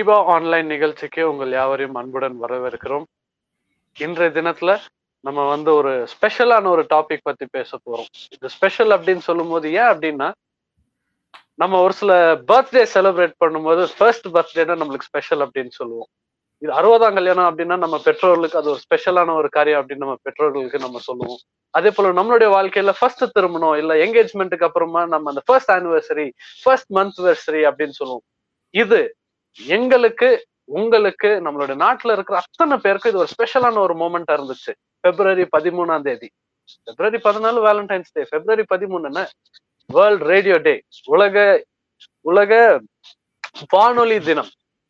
FIBA online நிகழ்ச்சிக்கு உங்கள் யாவரையும் அன்புடன் வரவேற்கிறோம் இன்றைய தினத்துல நம்ம வந்து ஒரு ஸ்பெஷலான ஒரு டாபிக் பத்தி பேச போறோம் இது ஸ்பெஷல் அப்படின்னு சொல்லும் போது ஏன் அப்படின்னா நம்ம ஒரு சில பர்த்டே செலிப்ரேட் பண்ணும்போது ஃபர்ஸ்ட் பர்த்டேனா நம்மளுக்கு ஸ்பெஷல் அப்படின்னு சொல்லுவோம் இது அறுபதாம் கல்யாணம் அப்படின்னா நம்ம பெற்றோர்களுக்கு அது ஒரு ஸ்பெஷலான ஒரு காரியம் அப்படின்னு நம்ம பெற்றோர்களுக்கு நம்ம சொல்லுவோம் அதே போல நம்மளுடைய வாழ்க்கையில ஃபர்ஸ்ட் திருமணம் இல்ல என்கேஜ்மெண்ட்டுக்கு அப்புறமா நம்ம அந்த ஃபர்ஸ்ட் ஆனிவர்சரி ஃபர்ஸ்ட் மந்த்வர்சரி அப்படின்னு சொல்லுவோம் இது எங்களுக்கு உங்களுக்கு நம்மளுடைய நாட்டுல இருக்கிற அத்தனை பேருக்கு இது ஒரு ஸ்பெஷலான ஒரு மூமெண்டா இருந்துச்சு பிப்ரவரி பதிமூணாம் தேதி பிப்ரவரி பதினாலு வேலண்டைன்ஸ் டே பிப்ரவரி பதிமூணுன்னு வேர்ல்ட் ரேடியோ டே உலக உலக வானொலி தினம்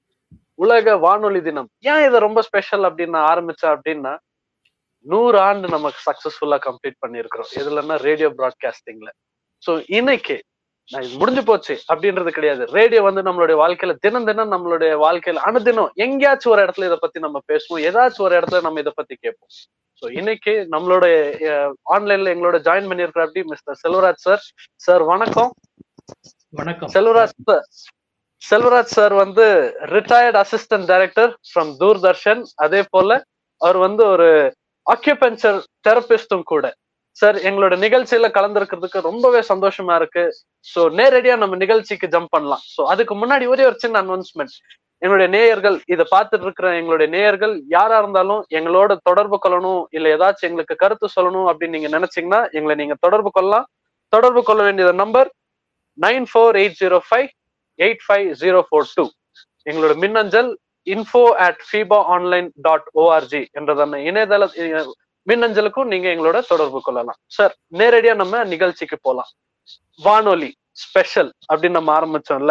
உலக வானொலி தினம் ஏன் இதை ரொம்ப ஸ்பெஷல் அப்படின்னு ஆரம்பிச்சா அப்படின்னா நூறு ஆண்டு நமக்கு சக்சஸ்ஃபுல்லா கம்ப்ளீட் பண்ணியிருக்கிறோம் இதுலன்னா ரேடியோ ப்ராட்காஸ்டிங்ல ஸோ இன்னைக்கு நான் இது முடிஞ்சு போச்சு அப்படின்றது கிடையாது ரேடியோ வந்து நம்மளுடைய வாழ்க்கையில தினம் தினம் நம்மளுடைய வாழ்க்கையில அனுதினம் எங்கேயாச்சும் ஒரு இடத்துல இதை பத்தி நம்ம பேசுவோம் ஏதாச்சும் ஒரு இடத்துல நம்ம இதை பத்தி கேட்போம் ஸோ இன்னைக்கு நம்மளோட ஆன்லைன்ல எங்களோட ஜாயின் பண்ணியிருக்கிற அப்படி மிஸ்டர் செல்வராஜ் சார் சார் வணக்கம் வணக்கம் செல்வராஜ் சார் செல்வராஜ் சார் வந்து retired assistant director from Doordarshan அதே போல அவர் வந்து ஒரு ஆக்கியபென்சர் தெரபிஸ்டும் கூட சார் எங்களோட நிகழ்ச்சியில கலந்துருக்கிறதுக்கு ரொம்பவே சந்தோஷமா இருக்கு ஸோ நேரடியா நம்ம நிகழ்ச்சிக்கு ஜம்ப் பண்ணலாம் ஸோ அதுக்கு முன்னாடி ஒரே ஒரு சின்ன அனௌன்ஸ்மெண்ட் எங்களுடைய நேயர்கள் இதை பார்த்துட்டு இருக்கிற எங்களுடைய நேயர்கள் யாரா இருந்தாலும் எங்களோட தொடர்பு கொள்ளணும் இல்ல ஏதாச்சும் எங்களுக்கு கருத்து சொல்லணும் அப்படின்னு நீங்க நினைச்சீங்கன்னா எங்களை நீங்க தொடர்பு கொள்ளலாம் தொடர்பு கொள்ள வேண்டிய number nine four eight zero five eight five zero four two எங்களோட மின்னஞ்சல் info at FEBA online dot ORG என்றதான இணையதள மின்னஞ்சலுக்கும் நீங்க எங்களோட தொடர்பு கொள்ளலாம் சார் நேரடியா நம்ம நிகழ்ச்சிக்கு போலாம் வானொலி ஸ்பெஷல் அப்படின்னு நம்ம ஆரம்பிச்சோம்ல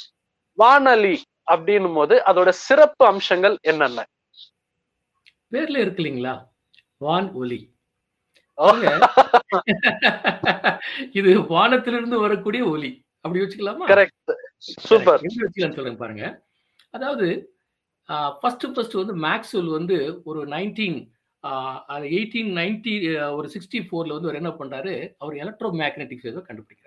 வானொலி அப்படின்னும் போது அதோட சிறப்பு அம்சங்கள் என்னென்ன பேர்ல இருக்கு இல்லைங்களா வான் ஒலி இது வானத்திலிருந்து வரக்கூடிய ஒலி அப்படி வச்சுக்கலாமா கரெக்ட் சூப்பர் எப்படி வச்சுக்கலாம் சொல்றேன் பாருங்க அதாவது ஃபர்ஸ்ட் ஃபர்ஸ்ட் வந்து மேக்ஸ்வெல் வந்து ஒரு நைன்டீன் எயிட்டீன் நைன்டி ஒரு சிக்ஸ்டி ஃபோர்ல வந்து அவர் என்ன பண்றாரு அவர் எலக்ட்ரோ மேக்னெட்டிக் வேவ் கண்டுபிடிக்கிறார்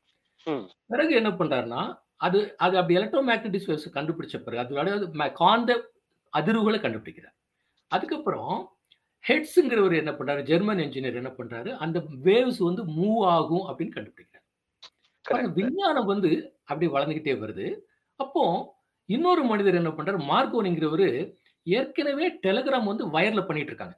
பிறகு என்ன பண்றாருன்னா அது அது அப்படி எலக்ட்ரோ மேக்னெட்டிக் வேவ்ஸ் கண்டுபிடிச்ச பிறகு அதோட காந்த அதிர்வுகளை கண்டுபிடிக்கிறார் அதுக்கப்புறம் ஹெட்ஸுங்கிறவர் என்ன பண்றாரு ஜெர்மன் என்ஜினியர் என்ன பண்றாரு அந்த வேவ்ஸ் வந்து மூவ் ஆகும் அப்படின்னு கண்டுபிடிக்கிறார் விஞ்ஞானம் வந்து அப்படியே வளர்ந்துகிட்டே வருது அப்போ இன்னொரு மனிதர் என்ன பண்றாரு மார்க்கோனிங்கிறவரு ஏற்கனவே டெலிகிராம் வந்து வயர்ல பண்ணிட்டு இருக்காங்க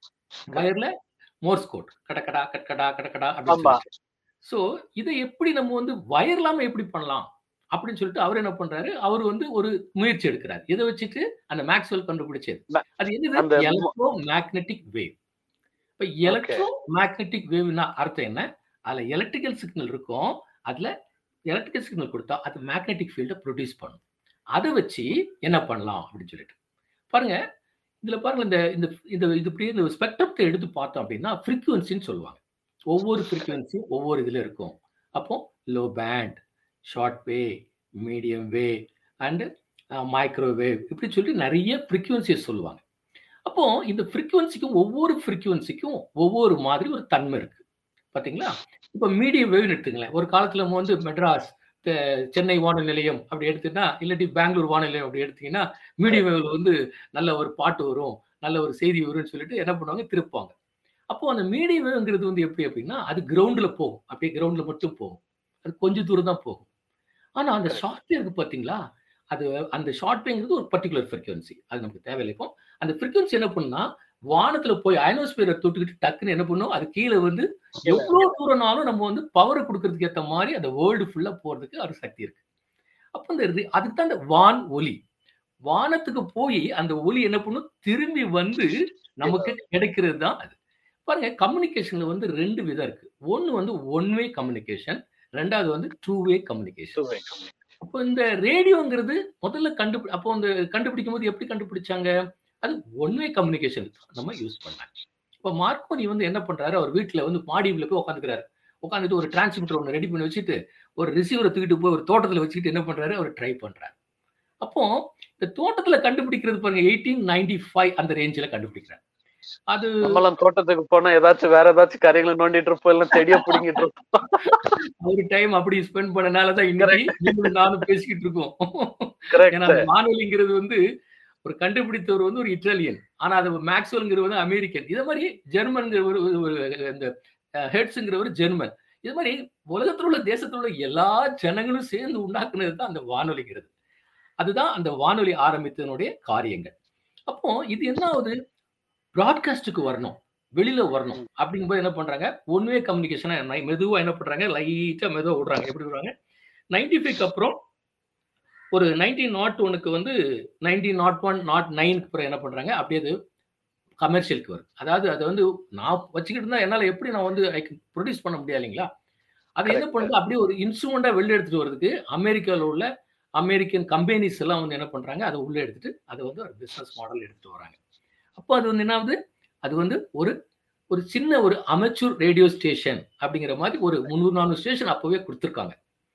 வயர்ல மோர்ஸ் கோட் கடக்கடா கட்கடா கடக்கடா அப்படின்னு சோ இதை எப்படி நம்ம வந்து வயர் இல்லாம எப்படி பண்ணலாம் அப்படின்னு சொல்லிட்டு அவர் என்ன பண்றாரு அவர் வந்து ஒரு முயற்சி எடுக்கிறார் இதை வச்சுட்டு அந்த மேக்ஸ்வெல் கண்டுபிடிச்சது அது என்னது எலக்ட்ரோ மேக்னெட்டிக் வேவ் இப்ப எலக்ட்ரோ மேக்னெட்டிக் வேவ்னா அர்த்தம் என்ன அதுல எலக்ட்ரிக்கல் சிக்னல் இருக்கும் அதுல எலக்ட்ரிக்கல் சிக்னல் கொடுத்தா அது மேக்னெட்டிக் ஃபீல்டை ப்ரொடியூஸ் பண்ணும் அதை வச்சு என்ன பண்ணலாம் அப்படின்னு சொல்லிட்டு பாருங்க இதுல பாருங்க இந்த இந்த இந்த இது இப்படியே இந்த ஸ்பெக்ட்ரத்தை எடுத்து பார்த்தோம் அப்படின்னா ஃப்ரீக்குவன்சின்னு சொல்லுவாங்க ஒவ்வொரு ஃப்ரீக்குவன்சியும் ஒவ்வொரு இதுல இருக்கும் அப்போ low band short wave medium wave and microwave இப்படி சொல்லிட்டு நிறைய ஃப்ரீக்குவன்சியை சொல்லுவாங்க அப்போ இந்த ஃப்ரீக்குவன்சிக்கும் ஒவ்வொரு ஃப்ரீக்குவன்சிக்கும் ஒவ்வொரு மாதிரி ஒரு தன்மை இருக்கு பாத்தீங்களா இப்போ மீடியம் வேவ்னு எடுத்துங்களேன் ஒரு காலத்துல நம்ம வந்து மெட்ராஸ் சென்னை வானொலி நிலையம் அப்படி எடுத்தீங்கன்னா இல்லாட்டி பெங்களூர் வானொலி நிலையம் அப்படி எடுத்தீங்கன்னா மீடியம் வேவ்ல வந்து நல்ல ஒரு பாட்டு வரும் நல்ல ஒரு செய்தி வரும்னு சொல்லிட்டு என்ன பண்ணுவாங்க திருப்பாங்க அப்போ அந்த மீடியம் வேவ்ங்கிறது வந்து எப்படி அப்படின்னா அது கிரவுண்ட்ல போகும் அப்படியே கிரவுண்ட்ல மட்டும் போகும் அது கொஞ்சம் தூரம் தான் போகும் ஆனா அந்த ஷார்ட் வேவ்க்கு பாத்தீங்களா அது அந்த ஷார்ட் வேங்கிறது ஒரு பர்டிகுலர் ஃப்ரீக்வன்சி அது நமக்கு தேவையில்லை இப்போ அந்த ஃப்ரீக்வன்சி என்ன பண்ணுன்னா வானத்துல போய் அயனோஸ்பியரை தொட்டுக்கிட்டு டக்குன்னு என்ன பண்ணும் அது கீழே வந்து எவ்வளவு தூரம்னாலும் நம்ம வந்து பவரை கொடுக்கறதுக்கு ஏற்ற மாதிரி அந்த வேர்ல்டு ஃபுல்லா போறதுக்கு ஒரு சக்தி இருக்கு அப்போ இந்த அதுக்கு தான் அந்த வான் ஒலி வானத்துக்கு போய் அந்த ஒலி என்ன பண்ணும் திரும்பி வந்து நமக்கு கிடைக்கிறது தான் அது பாருங்க கம்யூனிகேஷன்ல வந்து ரெண்டு விதம் இருக்கு ஒன்னு வந்து ஒன் வே கம்யூனிகேஷன் ரெண்டாவது வந்து டூ வே கம்யூனிகேஷன் அப்போ இந்த ரேடியோங்கிறது முதல்ல கண்டுபி அப்போ இந்த கண்டுபிடிக்கும் போது எப்படி கண்டுபிடிச்சாங்க அது ஒன் வே கம்யூனிகேஷன் நம்ம யூஸ் பண்ணாங்க இப்போ மார்க்கோனி வந்து என்ன பண்றாரு அவர் வீட்டுல வந்து மாடியில் போய் உட்காந்துக்கிறாரு உட்காந்துட்டு ஒரு டிரான்ஸ்மிட்டர் ஒன்று ரெடி பண்ணி வச்சுட்டு ஒரு ரிசீவரை தூக்கிட்டு போய் ஒரு தோட்டத்தில் வச்சுக்கிட்டு என்ன பண்றாரு அவர் ட்ரை பண்றாரு அப்போ இந்த தோட்டத்துல கண்டுபிடிக்கிறது பாருங்க எயிட்டீன் நைன்டி ஃபைவ் அந்த ரேஞ்சில் கண்டுபிடிக்கிறார் அது நம்மலாம் தோட்டத்துக்கு போனா ஏதாச்சும் வேற ஏதாச்சும் கரைகளை நோண்டிட்டு இருப்போம் இல்ல செடியை பிடிங்கிட்டு இருப்போம் ஒரு டைம் அப்படி ஸ்பெண்ட் பண்ணனாலதான் இன்னைக்கு நீங்களும் நானும் பேசிக்கிட்டு இருக்கோம் ஏன்னா கரெக்ட் அந்த வானொலிங்கிறது வந்து ஒரு கண்டுபிடித்தவர் வந்து ஒரு இட்டாலியன் ஆனா அது மேக்ஸ்வெல்ங்கிறது வந்து அமெரிக்கன் இதே மாதிரி ஜெர்மன்ங்கிற ஒரு ஒரு- ஒரு இந்த ஹெட்ஸுங்கிற ஒரு ஜெர்மன் இது மாதிரி உலகத்தில் உள்ள தேசத்தில் உள்ள எல்லா ஜனங்களும் சேர்ந்து உண்டாக்குனது தான் அந்த வானொலிங்கிறது அதுதான் அந்த வானொலி ஆரம்பித்ததனுடைய காரியங்கள் அப்போ இது என்ன ஆகுது ப்ராட்காஸ்டுக்கு வரணும் வெளியில வரணும் அப்படிங்கும்போது என்ன பண்றாங்க ஒன் வே கம்யூனிகேஷனா மெதுவா என்ன பண்றாங்க லைட்டா மெதுவா விடுறாங்க எப்படி விடுறாங்க நைன்டி ஃபைவ்க்கு அப்புறம் ஒரு நைன்டீன் நாட் ஒனுக்கு வந்து நைன்டீன் நாட் ஒன் நாட் நைனுக்கு அப்புறம் என்ன பண்றாங்க அப்படியே அது கமர்ஷியலுக்கு வருது அதாவது அது வந்து நான் வச்சுக்கிட்டு இருந்தா என்னால எப்படி நான் வந்து ஐ ப்ரொடியூஸ் பண்ண முடியாது இல்லைங்களா அது என்ன Correct. பண்ணுது அப்படியே ஒரு இன்ஸ்ட்ருமெண்டா வெளில எடுத்துட்டு வரதுக்கு அமெரிக்காவில் உள்ள அமெரிக்கன் கம்பெனிஸ் எல்லாம் வந்து என்ன பண்றாங்க அதை உள்ள எடுத்துட்டு அதை வந்து ஒரு பிசினஸ் மாடல் எடுத்துட்டு வராங்க அப்போ அது வந்து என்ன ஆகுது அது வந்து ஒரு ஒரு சின்ன ஒரு அமெச்சூர் ரேடியோ ஸ்டேஷன் அப்படிங்கிற மாதிரி ஒரு முந்நூறு நானூறு ஸ்டேஷன் அப்பவே கொடுத்துருக்காங்க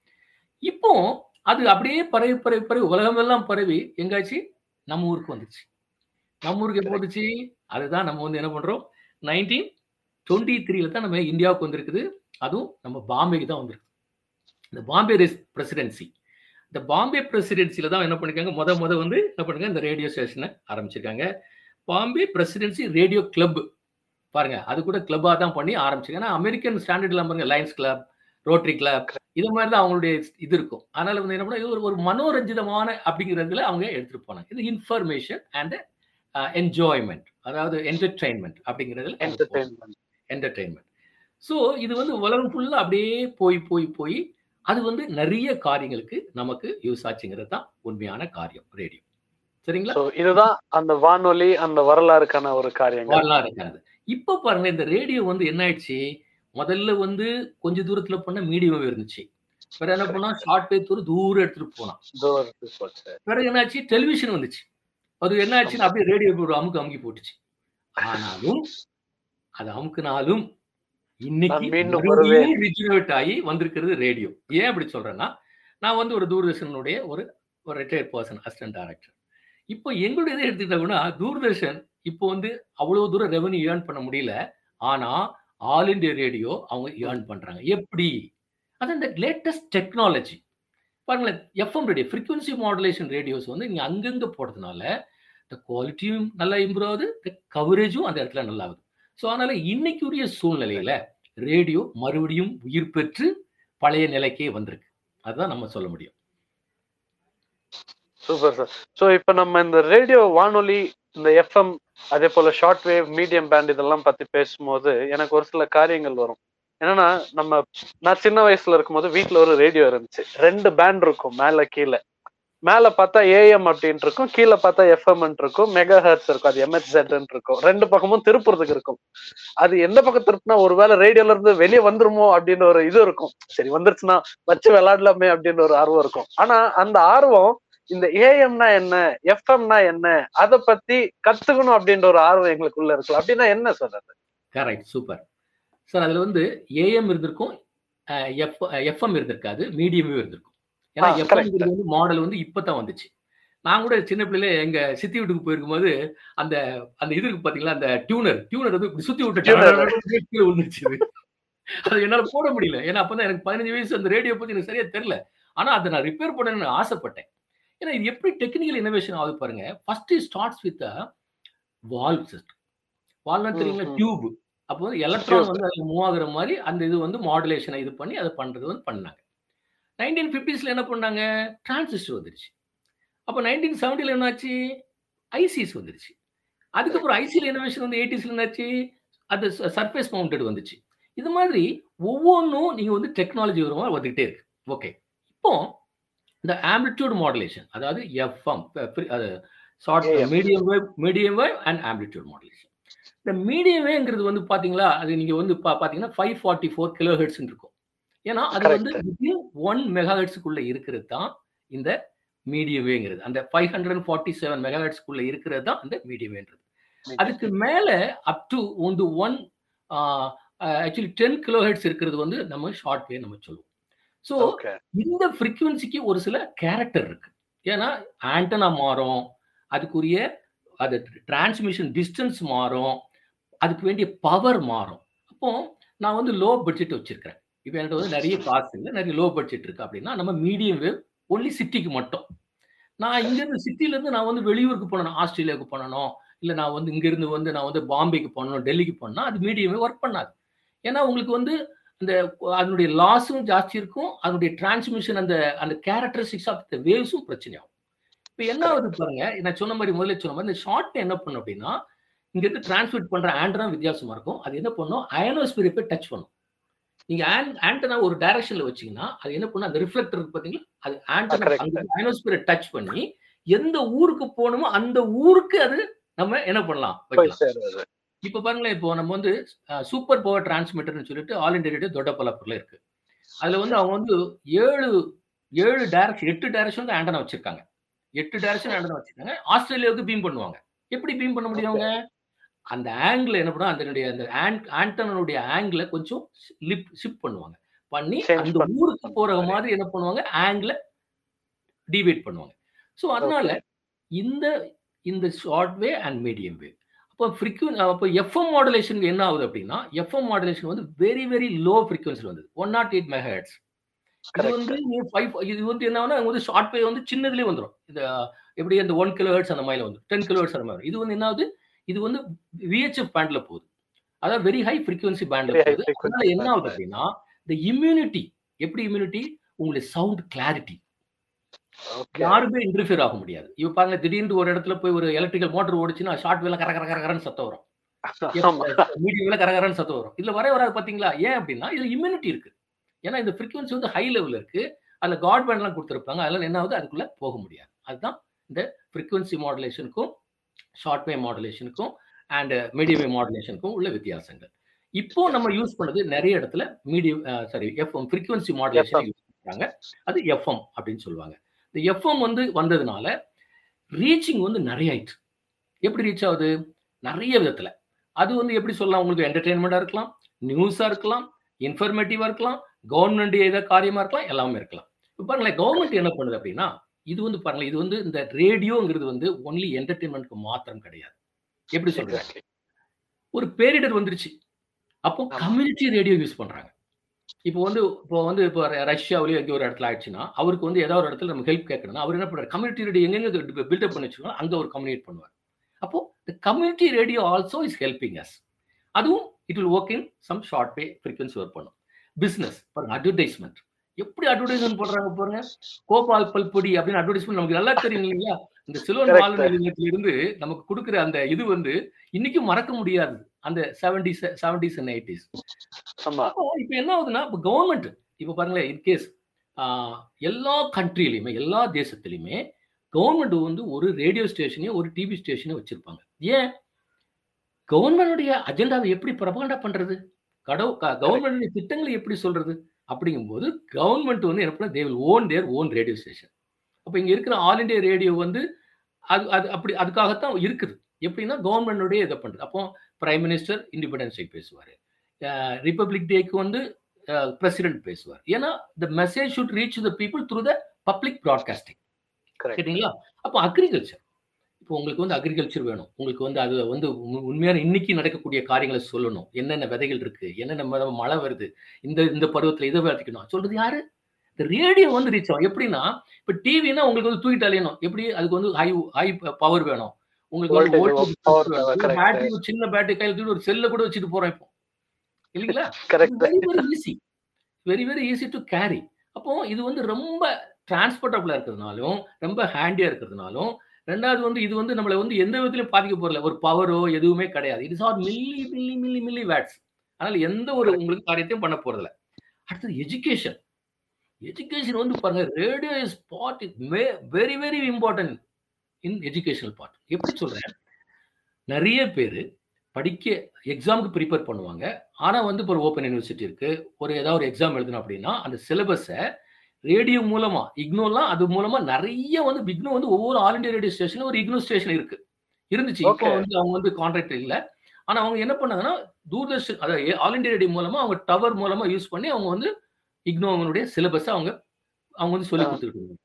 இப்போ அது அப்படியே பரவி பரவி பரவி உலகமெல்லாம் பரவி எங்காச்சு நம்ம ஊருக்கு வந்துச்சு நம்ம ஊருக்கு எப்போ வந்துச்சு அதுதான் நம்ம வந்து என்ன பண்றோம் நைன்டீன் டுவெண்ட்டி த்ரீல தான் நம்ம இந்தியாவுக்கு வந்திருக்குது அதுவும் நம்ம பாம்பேக்கு தான் வந்திருக்கு இந்த பாம்பே பிரசிடென்சி இந்த பாம்பே பிரசிடென்சில தான் என்ன பண்ணிருக்காங்க முத முத வந்து என்ன பண்ணுங்க இந்த ரேடியோ ஸ்டேஷனை ஆரம்பிச்சிருக்காங்க பாம்பே பிரசிடென்சி ரேடியோ கிளப் பாருங்க அது கூட கிளப்பா தான் பண்ணி ஆரம்பிச்சிருக்காங்க ஏன்னா அமெரிக்கன் ஸ்டாண்டர்ட்ல பாருங்க லைன்ஸ் கிளப் ரோட்டரி கிளப் இது மாதிரி தான் அவங்களுடைய இது இருக்கும் அதனால வந்து என்ன பண்ணா இது ஒரு ஒரு மனோரஞ்சிதமான அப்படிங்கிறதுல அவங்க எடுத்துட்டு போனாங்க இது இன்ஃபர்மேஷன் அண்ட் என்ஜாய்மெண்ட் அதாவது என்டர்டைன்மெண்ட் அப்படிங்கிறதுல என்டர்டைன்மெண்ட் என்டர்டைன்மெண்ட் ஸோ இது வந்து உலகம் ஃபுல்லா அப்படியே போய் போய் போய் அது வந்து நிறைய காரியங்களுக்கு நமக்கு யூஸ் ஆச்சுங்கிறது தான் உண்மையான காரியம் ரேடியோ சரிங்களா சோ இதுதான் அந்த வானொலி அந்த வரலாறுக்கான ஒரு காரியங்கள் வரலாறு இருக்காது இப்போ பாருங்க இந்த ரேடியோ வந்து என்ன ஆயிடுச்சு முதல்ல வந்து கொஞ்ச தூரத்துல போனா மீடியம் இருந்துச்சு வேற என்ன பண்ணா ஷார்ட் வே தூரம் தூரம் எடுத்துட்டு போனான் தூரத்துக்கு போச்சு. பிறகு என்னாச்சு டெலிவிஷன் வந்துச்சு அது என்ன ஆச்சுன்னா அப்படியே ரேடியோ ஒரு அமுக்கு அமுக்கி போட்டுச்சு ஆனாலும் அது அமுக்குனாலும் இன்னைக்கு நான் மீண்டும் மறுபடியும் ரிஜுவேட் ஆகி வந்திருக்கிறது ரேடியோ ஏன் அப்படி சொல்றேன்னா நான் வந்து ஒரு தூர்தர்ஷனுடைய ஒரு ஒரு ரிட்டையர்ட் பர்சன் அசிஸ்டன்ட் டைரக்டர் இப்போ எங்களுடைய இதை எடுத்துக்கிட்டோம்னா தூர்தர்ஷன் இப்போ வந்து அவ்வளவு தூரம் ரெவன்யூ ஏர்ன் பண்ண முடியல ஆனா ஆல் இந்தியா ரேடியோ அவங்க ஏர்ன் பண்றாங்க எப்படி அது அந்த லேட்டஸ்ட் டெக்னாலஜி பாருங்களேன் FM radio frequency modulation radios வந்து நீங்க அங்கங்க போடுறதுனால இந்த குவாலிட்டியும் நல்லா இம்ப்ரூவ் ஆகுது இந்த கவரேஜும் அந்த இடத்துல நல்லா ஆகுது ஸோ அதனால இன்னைக்குரிய சூழ்நிலையில ரேடியோ மறுபடியும் உயிர் பெற்று பழைய நிலைக்கே வந்திருக்கு அதுதான் நம்ம சொல்ல முடியும் சூப்பர் சார் சோ இப்ப நம்ம இந்த ரேடியோ வானொலி இந்த எஃப்எம் அதே போல ஷார்ட் வேவ் மீடியம் பேண்ட் இதெல்லாம் பத்தி பேசும்போது எனக்கு ஒரு சில காரியங்கள் வரும் என்னன்னா நம்ம நான் சின்ன வயசுல இருக்கும்போது வீட்ல ஒரு ரேடியோ இருந்துச்சு ரெண்டு பேண்ட் இருக்கும் மேல கீழே மேல பார்த்தா ஏஎம் அப்படின்ட்டு இருக்கும் கீழே பார்த்தா எஃப்எம் இருக்கும் மெகா ஹெர்ட்ஸ் இருக்கும் அது எம்ஹெச்எட் இருக்கும் ரெண்டு பக்கமும் திருப்புறதுக்கு இருக்கும் அது எந்த பக்கம் திருப்பினா ஒருவேளை ரேடியோல இருந்து வெளியே வந்துருமோ அப்படின்னு ஒரு இது இருக்கும் சரி வந்துருச்சுன்னா வச்சு விளையாடலாமே அப்படின்னு ஒரு ஆர்வம் இருக்கும் ஆனா அந்த ஆர்வம் இந்த ஏஎம்னா என்ன எஃப்எம்னா என்ன அத பத்தி கத்துக்கணும் அப்படின்ற ஒரு ஆர்வம் எங்களுக்குள்ள இருக்குல்ல அப்படின்னா என்ன சொல்றது கரெக்ட் சூப்பர் சார் அதுல வந்து ஏஎம் இருந்திருக்கும் எஃப் எஃப்எம் இருந்திருக்காது மீடியமும் இருந்திருக்கும் ஏன்னா ஆ, எஃப்எம் வந்து மாடல் வந்து இப்பதான் வந்துச்சு நான் கூட சின்ன பிள்ளையில எங்க சித்தி வீட்டுக்கு போயிருக்கும்போது அந்த அந்த இது இருக்கு பாத்தீங்களா அந்த டியூனர் டியூனர் வந்து இப்படி சுத்தி விட்டு Tuner. கீழே விழுந்துச்சு அது. அது என்னால போட முடியல ஏன்னா அப்பதான் எனக்கு பதினஞ்சு வயசு அந்த ரேடியோ பத்தி எனக்கு சரியா தெரியல ஆனா அதை நான் ரிப்பேர் பண்ணணும்னு ஆசைப்பட்டேன் ஏன்னா இது எப்படி டெக்னிக்கல் இனோவேஷன் ஆகுது பாருங்க first starts with valve system வால்வ்னா தெரியுங்களா ம், ம். டியூப் அப்போ வந்து எலக்ட்ரான் Tube. வந்து அதுல மூவ் ஆகுற மாதிரி அந்த இது வந்து மாடுலேஷனை இது பண்ணி அதை பண்றது வந்து பண்ணாங்க நைன்டீன் ஃபிஃப்டிஸ்ல என்ன பண்ணாங்க டிரான்சிஸ்டர் வந்துருச்சு அப்போ நைன்டீன் செவன்டில என்னாச்சு ஐசிஸ் வந்துருச்சு அதுக்கப்புறம் ஐசியில் இனோவேஷன் வந்து எயிட்டிஸ்ல என்னாச்சு அது சர்ஃபேஸ் மவுண்டட் வந்துச்சு இது மாதிரி ஒவ்வொன்றும் நீங்க வந்து டெக்னாலஜி வருமா வந்துகிட்டே இருக்கு ஓகே இப்போ இந்த ஆம்பிளிடியூட் மாடுலேஷன் அதாவது எஃப்எம் அது short AM. Medium wave medium wave and amplitude modulation இந்த மீடியம் வேங்கிறது வந்து பாத்தீங்களா அது நீங்க வந்து பா- பாத்தீங்கன்னா five forty four kilo hertz இருக்கும் ஏன்னா அது Correct. வந்து ஒன் மெகா ஹெட்ஸுக்குள்ள இருக்கிறது தான் இந்த மீடியம் வேங்கிறது அந்த five hundred forty seven mega ஹெட்ஸ்க்குள்ள இருக்கிறது தான் இந்த மீடியம் வேன்றது அதுக்கு மேல அப் டு வந்து one actually ten kilo hertz இருக்கிறது வந்து நம்ம ஷார்ட் வே நம்ம சொல்லுவோம் ஸோ ஓகே இந்த ஃப்ரீக்குவன்சிக்கு ஒரு சில கேரக்டர் இருக்கு ஏன்னா ஆண்டனா மாறும் அதுக்குரிய அது டிரான்ஸ்மிஷன் டிஸ்டன்ஸ் மாறும் அதுக்கு வேண்டிய பவர் மாறும் அப்போ நான் வந்து லோ பட்ஜெட் வச்சிருக்கிறேன் இப்போ என்கிட்ட வந்து நிறைய காசு இல்லை நிறைய லோ பட்ஜெட் இருக்கு அப்படின்னா நம்ம மீடியம் வேவ் ஒன்லி சிட்டிக்கு மட்டும் நான் இங்கேருந்து சிட்டிலேருந்து நான் வந்து வெளியூருக்கு போனணும் ஆஸ்திரேலியாவுக்கு பண்ணணும் இல்லை நான் வந்து இங்கேருந்து வந்து நான் வந்து பாம்பேக்கு போகணும் டெல்லிக்கு போனோம்னா அது மீடியமே ஒர்க் பண்ணாது ஏன்னா உங்களுக்கு வந்து அந்த அதனுடைய லாஸும் ஜாஸ்தி இருக்கும் அதனுடைய டிரான்ஸ்மிஷன் அந்த அந்த கேரக்டரிஸ்டிக்ஸ் ஆஃப் த வேவ்ஸும் பிரச்சனையாகும் இப்போ என்ன ஆகுது பாருங்க நான் சொன்ன மாதிரி முதல்ல சொன்ன மாதிரி இந்த ஷார்ட் என்ன பண்ணும் அப்படின்னா இங்க இருந்து டிரான்ஸ்மிட் பண்ற ஆண்டனா வித்தியாசமா இருக்கும் அது என்ன பண்ணும் அயனோஸ்பியரை போய் டச் பண்ணும் நீங்க ஆண்டனா ஒரு டைரக்ஷன்ல வச்சீங்கன்னா அது என்ன பண்ணும் அந்த ரிஃப்ளெக்டர் இருக்கு பாத்தீங்களா அது ஆண்டனா அந்த அயனோஸ்பியரை டச் பண்ணி எந்த ஊருக்கு போகணுமோ அந்த ஊருக்கு அது நம்ம என்ன பண்ணலாம் வைக்கலாம் இப்ப பாருங்களேன் இப்போ நம்ம வந்து சூப்பர் பவர் டிரான்ஸ்மிட்டர்னு சொல்லிட்டு ஆல் இண்டியா ரேடியோ தொட்டப்பலப்பூர்ல இருக்கு அதுல வந்து அவங்க வந்து ஏழு ஏழு டைரக்ஷன் எட்டு டைரக்ஷன் வந்து ஆண்டனா வச்சிருக்காங்க எட்டு டைரக்ஷன் ஆண்டனா வச்சிருக்காங்க ஆஸ்திரேலியாவுக்கு பீம் பண்ணுவாங்க எப்படி பீம் பண்ண முடியும் அவங்க அந்த ஆங்கிள் என்ன பண்ணும் அதனுடைய அந்த ஆண்டனுடைய ஆங்கிள கொஞ்சம் லிப் ஷிப் பண்ணுவாங்க பண்ணி அந்த ஊருக்கு போற மாதிரி என்ன பண்ணுவாங்க ஆங்கிள டிவைட் பண்ணுவாங்க ஸோ அதனால இந்த இந்த short wave and medium wave அப்போ ஃப்ரீக்வன் அப்போ எஃப்எம் மாடுலேஷன் என்ன ஆகுது அப்படின்னா எஃப்எம் மாடுலேஷன் வந்து வெரி வெரி லோ ஃப்ரீக்வன்சி வந்தது ஒன் நாட் எயிட் மெகாஹெட்ஸ் இது வந்து ஃபைவ் இது வந்து என்ன வந்து ஷார்ட் வே வந்து சின்னதுலேயே வந்துடும் இந்த எப்படி அந்த ஒன் கிலோ ஹெட்ஸ் அந்த மாதிரி வந்து டென் கிலோ ஹெட்ஸ் அந்த மாதிரி இது வந்து என்ன ஆகுது இது வந்து விஹெச்எஃப் பேண்ட்ல போகுது அதாவது வெரி ஹை ஃப்ரீக்வன்சி பேண்ட்ல போகுது அதனால என்ன ஆகுது அப்படின்னா இந்த இம்யூனிட்டி எப்படி இம்யூனிட்டி உங்களுடைய சவுண்ட் கிளாரிட்டி யாருமே இன்டர்ஃபியர் ஆக முடியாது இப்ப பாருங்க திடீர்னு ஒரு இடத்துல போய் ஒரு எலக்ட்ரிக்கல் மோட்டர் ஓடிச்சுன்னா ஷார்ட் வேல கர கர கரகரன்னு சத்தம் வரும் மீடியம் வேல கரகரன்னு சத்தம் வரும் இதுல வர வராது பாத்தீங்களா ஏன் அப்படின்னா இதுல இம்யூனிட்டி இருக்கு ஏன்னா இந்த ஃப்ரீக்வன்சி வந்து ஹை லெவல்ல இருக்கு அதுல காட் பேண்ட்லாம் கொடுத்துருப்பாங்க அதெல்லாம் என்ன ஆகுது அதுக்குள்ள போக முடியாது அதுதான் இந்த ஃப்ரீக்வன்சி மாடுலேஷனுக்கும் ஷார்ட் வே மாடுலேஷனுக்கும் அண்ட் மீடியம் வே மாடுலேஷனுக்கும் உள்ள வித்தியாசங்கள் இப்போ நம்ம யூஸ் பண்ணது நிறைய இடத்துல medium sorry FM frequency modulation use பண்றாங்க அது எஃப்எம் அப்படின்னு சொல்லுவாங்க இந்த எஃப்எம் வந்து வந்ததுனால ரீச்சிங் வந்து நிறைய ஆயிடுச்சு எப்படி ரீச் ஆகுது நிறைய விதத்துல அது வந்து எப்படி சொல்லலாம் உங்களுக்கு என்டர்டெயின்மெண்டா இருக்கலாம் நியூஸா இருக்கலாம் இன்ஃபர்மேட்டிவா இருக்கலாம் கவர்மெண்ட் ஏதாவது காரியமா இருக்கலாம் எல்லாமே இருக்கலாம் இப்போ பாருங்களேன் கவர்மெண்ட் என்ன பண்ணுது அப்படின்னா இது வந்து பாருங்களேன் இது வந்து இந்த ரேடியோங்கிறது வந்து ஒன்லி என்டர்டெயின்மெண்ட்க்கு மாத்திரம் கிடையாது எப்படி சொல்றாங்க ஒரு பேரிடர் வந்துருச்சு அப்போ கம்யூனிட்டி ரேடியோ யூஸ் பண்றாங்க இப்போ வந்து இப்போ வந்து இப்போ ரஷ்யாவிலேயோ எங்கே ஒரு இடத்துல ஆயிடுச்சுன்னா அவருக்கு வந்து ஏதாவது ஒரு இடத்துல நம்ம ஹெல்ப் கேட்கணும் அவர் என்ன பண்ணுறாரு கம்யூனிட்டி ரேடியோ எங்கெங்க பில்டப் பண்ணி வச்சுக்கணும் அங்கே ஒரு கம்யூனிகேட் பண்ணுவார் அப்போ இந்த community radio also is helping us அதுவும் it will work in some short wave frequency work பண்ணும் பிஸ்னஸ் பாருங்க அட்வர்டைஸ்மெண்ட் எப்படி அட்வர்டைஸ்மெண்ட் போடுறாங்க பாருங்க கோபால் பல்பொடி அப்படின்னு அட்வர்டைஸ்மெண்ட் நமக்கு நல்லா தெரியும் இல்லையா இந்த சிலோன் பால் நிலையத்துல இருந்து நமக்கு கொடுக்குற அந்த இது வந்து இன்னைக்கும் மறக்க முடியாது அந்த செவன்டிஸ் செவன்டிஸ் அண்ட் எயிட்டிஸ் இப்போ என்ன ஆகுதுன்னா இப்போ கவர்மெண்ட் இப்போ பாருங்களேன் இன்கேஸ் எல்லா கண்ட்ரிலையுமே எல்லா தேசத்துலையுமே கவர்மெண்ட் வந்து ஒரு ரேடியோ ஸ்டேஷனையும் ஒரு டிவி ஸ்டேஷனையும் வச்சிருப்பாங்க ஏன் கவர்மெண்டுடைய அஜெண்டாவை எப்படி பிரபகண்டா பண்றது கடவு கவர்மெண்டுடைய திட்டங்களை எப்படி சொல்றது அப்படிங்கும்போது கவர்மெண்ட் வந்து என்ன பண்ண they will own their own radio station அப்போ இங்கே இருக்கிற ஆல் இண்டியா ரேடியோ வந்து அது அது அப்படி அதுக்காகத்தான் இருக்குது எப்படின்னா கவர்மெண்டுடைய இதை பண்ணுறது அப்போ பிரைம் மினிஸ்டர் இண்டிபெண்டன்ஸ் டே பேசுவார் ரிப்பப்ளிக் டேக்கு வந்து பிரசிடென்ட் பேசுவார் ஏன்னா the message should reach the people through the public broadcasting சரிங்களா அப்போ அக்ரிகல்ச்சர் இப்போ உங்களுக்கு வந்து அக்ரிகல்ச்சர் வேணும் உங்களுக்கு வந்து அது வந்து உண்மையான இன்னைக்கு நடக்கக்கூடிய காரியங்களை சொல்லணும் என்னென்ன விதைகள் இருக்கு என்னென்ன மழை வருது இந்த இந்த பருவத்தில் இதை விளையாட்டிக்கணும் சொல்றது யாரு இந்த ரேடியோ வந்து ரீச் ஆகும் எப்படின்னா இப்போ டிவினா உங்களுக்கு வந்து தூக்கிட்டு அலையணும் எப்படி அதுக்கு வந்து ஹை ஹை பவர் வேணும் உங்களுக்கு வந்து பேட்டரி சின்ன பேட்டரி கையில் தூக்கி ஒரு செல்ல கூட வச்சுட்டு போறோம் இப்போ இல்லைங்களா very very easy very very easy to carry அப்போ இது வந்து ரொம்ப டிரான்ஸ்போர்ட்டபிளா இருக்கிறதுனாலும் ரொம்ப ஹேண்டியா இருக்கிறதுனாலும் ரெண்டாவது வந்து இது வந்து நம்மளை வந்து எந்த விதத்திலும் பாதிக்க போறல ஒரு பவரோ எதுவுமே கிடையாது it is are milli milli milli milli watts அதனால எந்த ஒரு உங்களுக்கு காரியத்தையும் பண்ண போறதில்ல அடுத்தது எஜுகேஷன் எஜுகேஷன் வந்து பாருங்க radio is part very very important in educational part எப்படி சொல்றேன் நிறைய பேர் படிக்க எக்ஸாமுக்கு ப்ரிப்பேர் பண்ணுவாங்க ஆனால் வந்து இப்போ ஒரு ஓப்பன் யூனிவர்சிட்டி இருக்கு ஒரு ஏதாவது ஒரு எக்ஸாம் எழுதணும் அப்படின்னா அந்த சிலபஸை ரேடியோ மூலமா இக்னோலாம் அது மூலமா நிறைய வந்து இக்னோ வந்து ஒவ்வொரு ஆல் இண்டியா ரேடியோ ஸ்டேஷன்ல ஒரு இக்னோ ஸ்டேஷன் இருக்கு இருந்துச்சு இப்போ வந்து அவங்க வந்து கான்ட்ராக்ட் இல்லை ஆனா அவங்க என்ன பண்ணாங்கன்னா தூர்தர்ஷன் அதாவது ஆல் இண்டியா ரேடியோ மூலமா அவங்க டவர் மூலமா யூஸ் பண்ணி அவங்க வந்து இக்னோ அவங்களுடைய சிலபஸை அவங்க அவங்க வந்து சொல்லி கொடுத்துருக்காங்க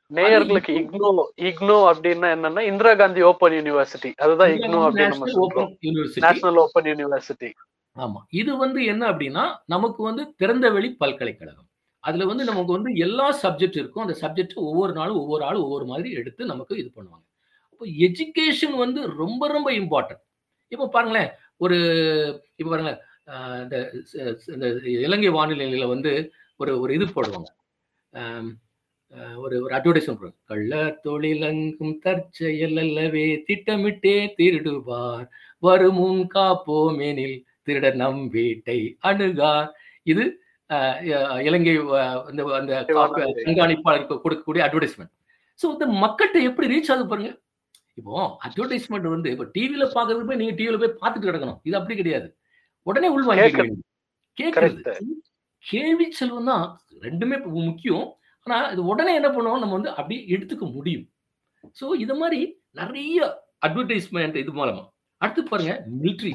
நேயர்களுக்கு இக்னோ இக்னோ அப்படின்னா என்னன்னா இந்திரா காந்தி ஓபன் யூனிவர்சிட்டி அதுதான் இக்னோ அப்படின்னு நம்ம நேஷனல் சொல்றோம் open university national open university ஆமா இது வந்து என்ன அப்படின்னா நமக்கு வந்து திறந்த வெளி பல்கலைக்கழகம் அதுல வந்து நமக்கு வந்து எல்லா சப்ஜெக்ட் இருக்கும் அந்த சப்ஜெக்ட் ஒவ்வொரு நாளும் ஒவ்வொரு ஆளும் ஒவ்வொரு மாதிரி எடுத்து நமக்கு இது பண்ணுவாங்க அப்போ எஜுகேஷன் வந்து ரொம்ப ரொம்ப இம்பார்ட்டன்ட் இப்போ பாருங்களேன் ஒரு இப்போ பாருங்களேன் ஆஹ் இந்த ச- ச- இந்த இலங்கை வானிலையில வந்து ஒரு ஒரு இது போடுவாங்க ஆம், ஆஹ் ஒரு ஒரு அட்வர்டைஸ்மெண்ட் போடுவாங்க கள்ள தொழிலங்கும் தற்செயல் அல்லவே திட்டமிட்டே திருடுவார் வருமுன் காப்போமேனில் திருட நம் வீட்டை அணுகார் இது ஆஹ் இ- இலங்கை ஆஹ் இந்த அந்த காப்பு- வானொலி. கண்காணிப்பாளருக்கு கொடுக்கக்கூடிய அட்வர்டைஸ்மெண்ட் ஸோ இந்த மக்கள்கிட்ட எப்படி ரீச் ஆகுது பாருங்க இப்போ அட்வர்டைஸ்மெண்ட் வந்து இப்போ டிவியில பாக்குறது போய் நீங்க டிவியில போய் பார்த்துட்டு கிடக்கணும் இது அப்படி கிடையாது உடனே உள் வாங்கிக்கிறீங்க கேட்கறது Correct. கேள்வி செல்வம் தான் ரெண்டுமே இப்ப முக்கியம் ஆனா இது உடனே என்ன பண்ணுவோம் நம்ம வந்து அப்படியே எடுத்துக்க முடியும் ஸோ இது மாதிரி நிறைய அட்வர்டைஸ்மெண்ட் இது மூலமா அடுத்து பாருங்க மிலிட்ரி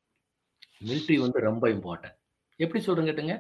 மிலிட்ரி வந்து ரொம்ப இம்பார்ட்டன்ட் எப்படி சொல்றேன் கேட்டுங்க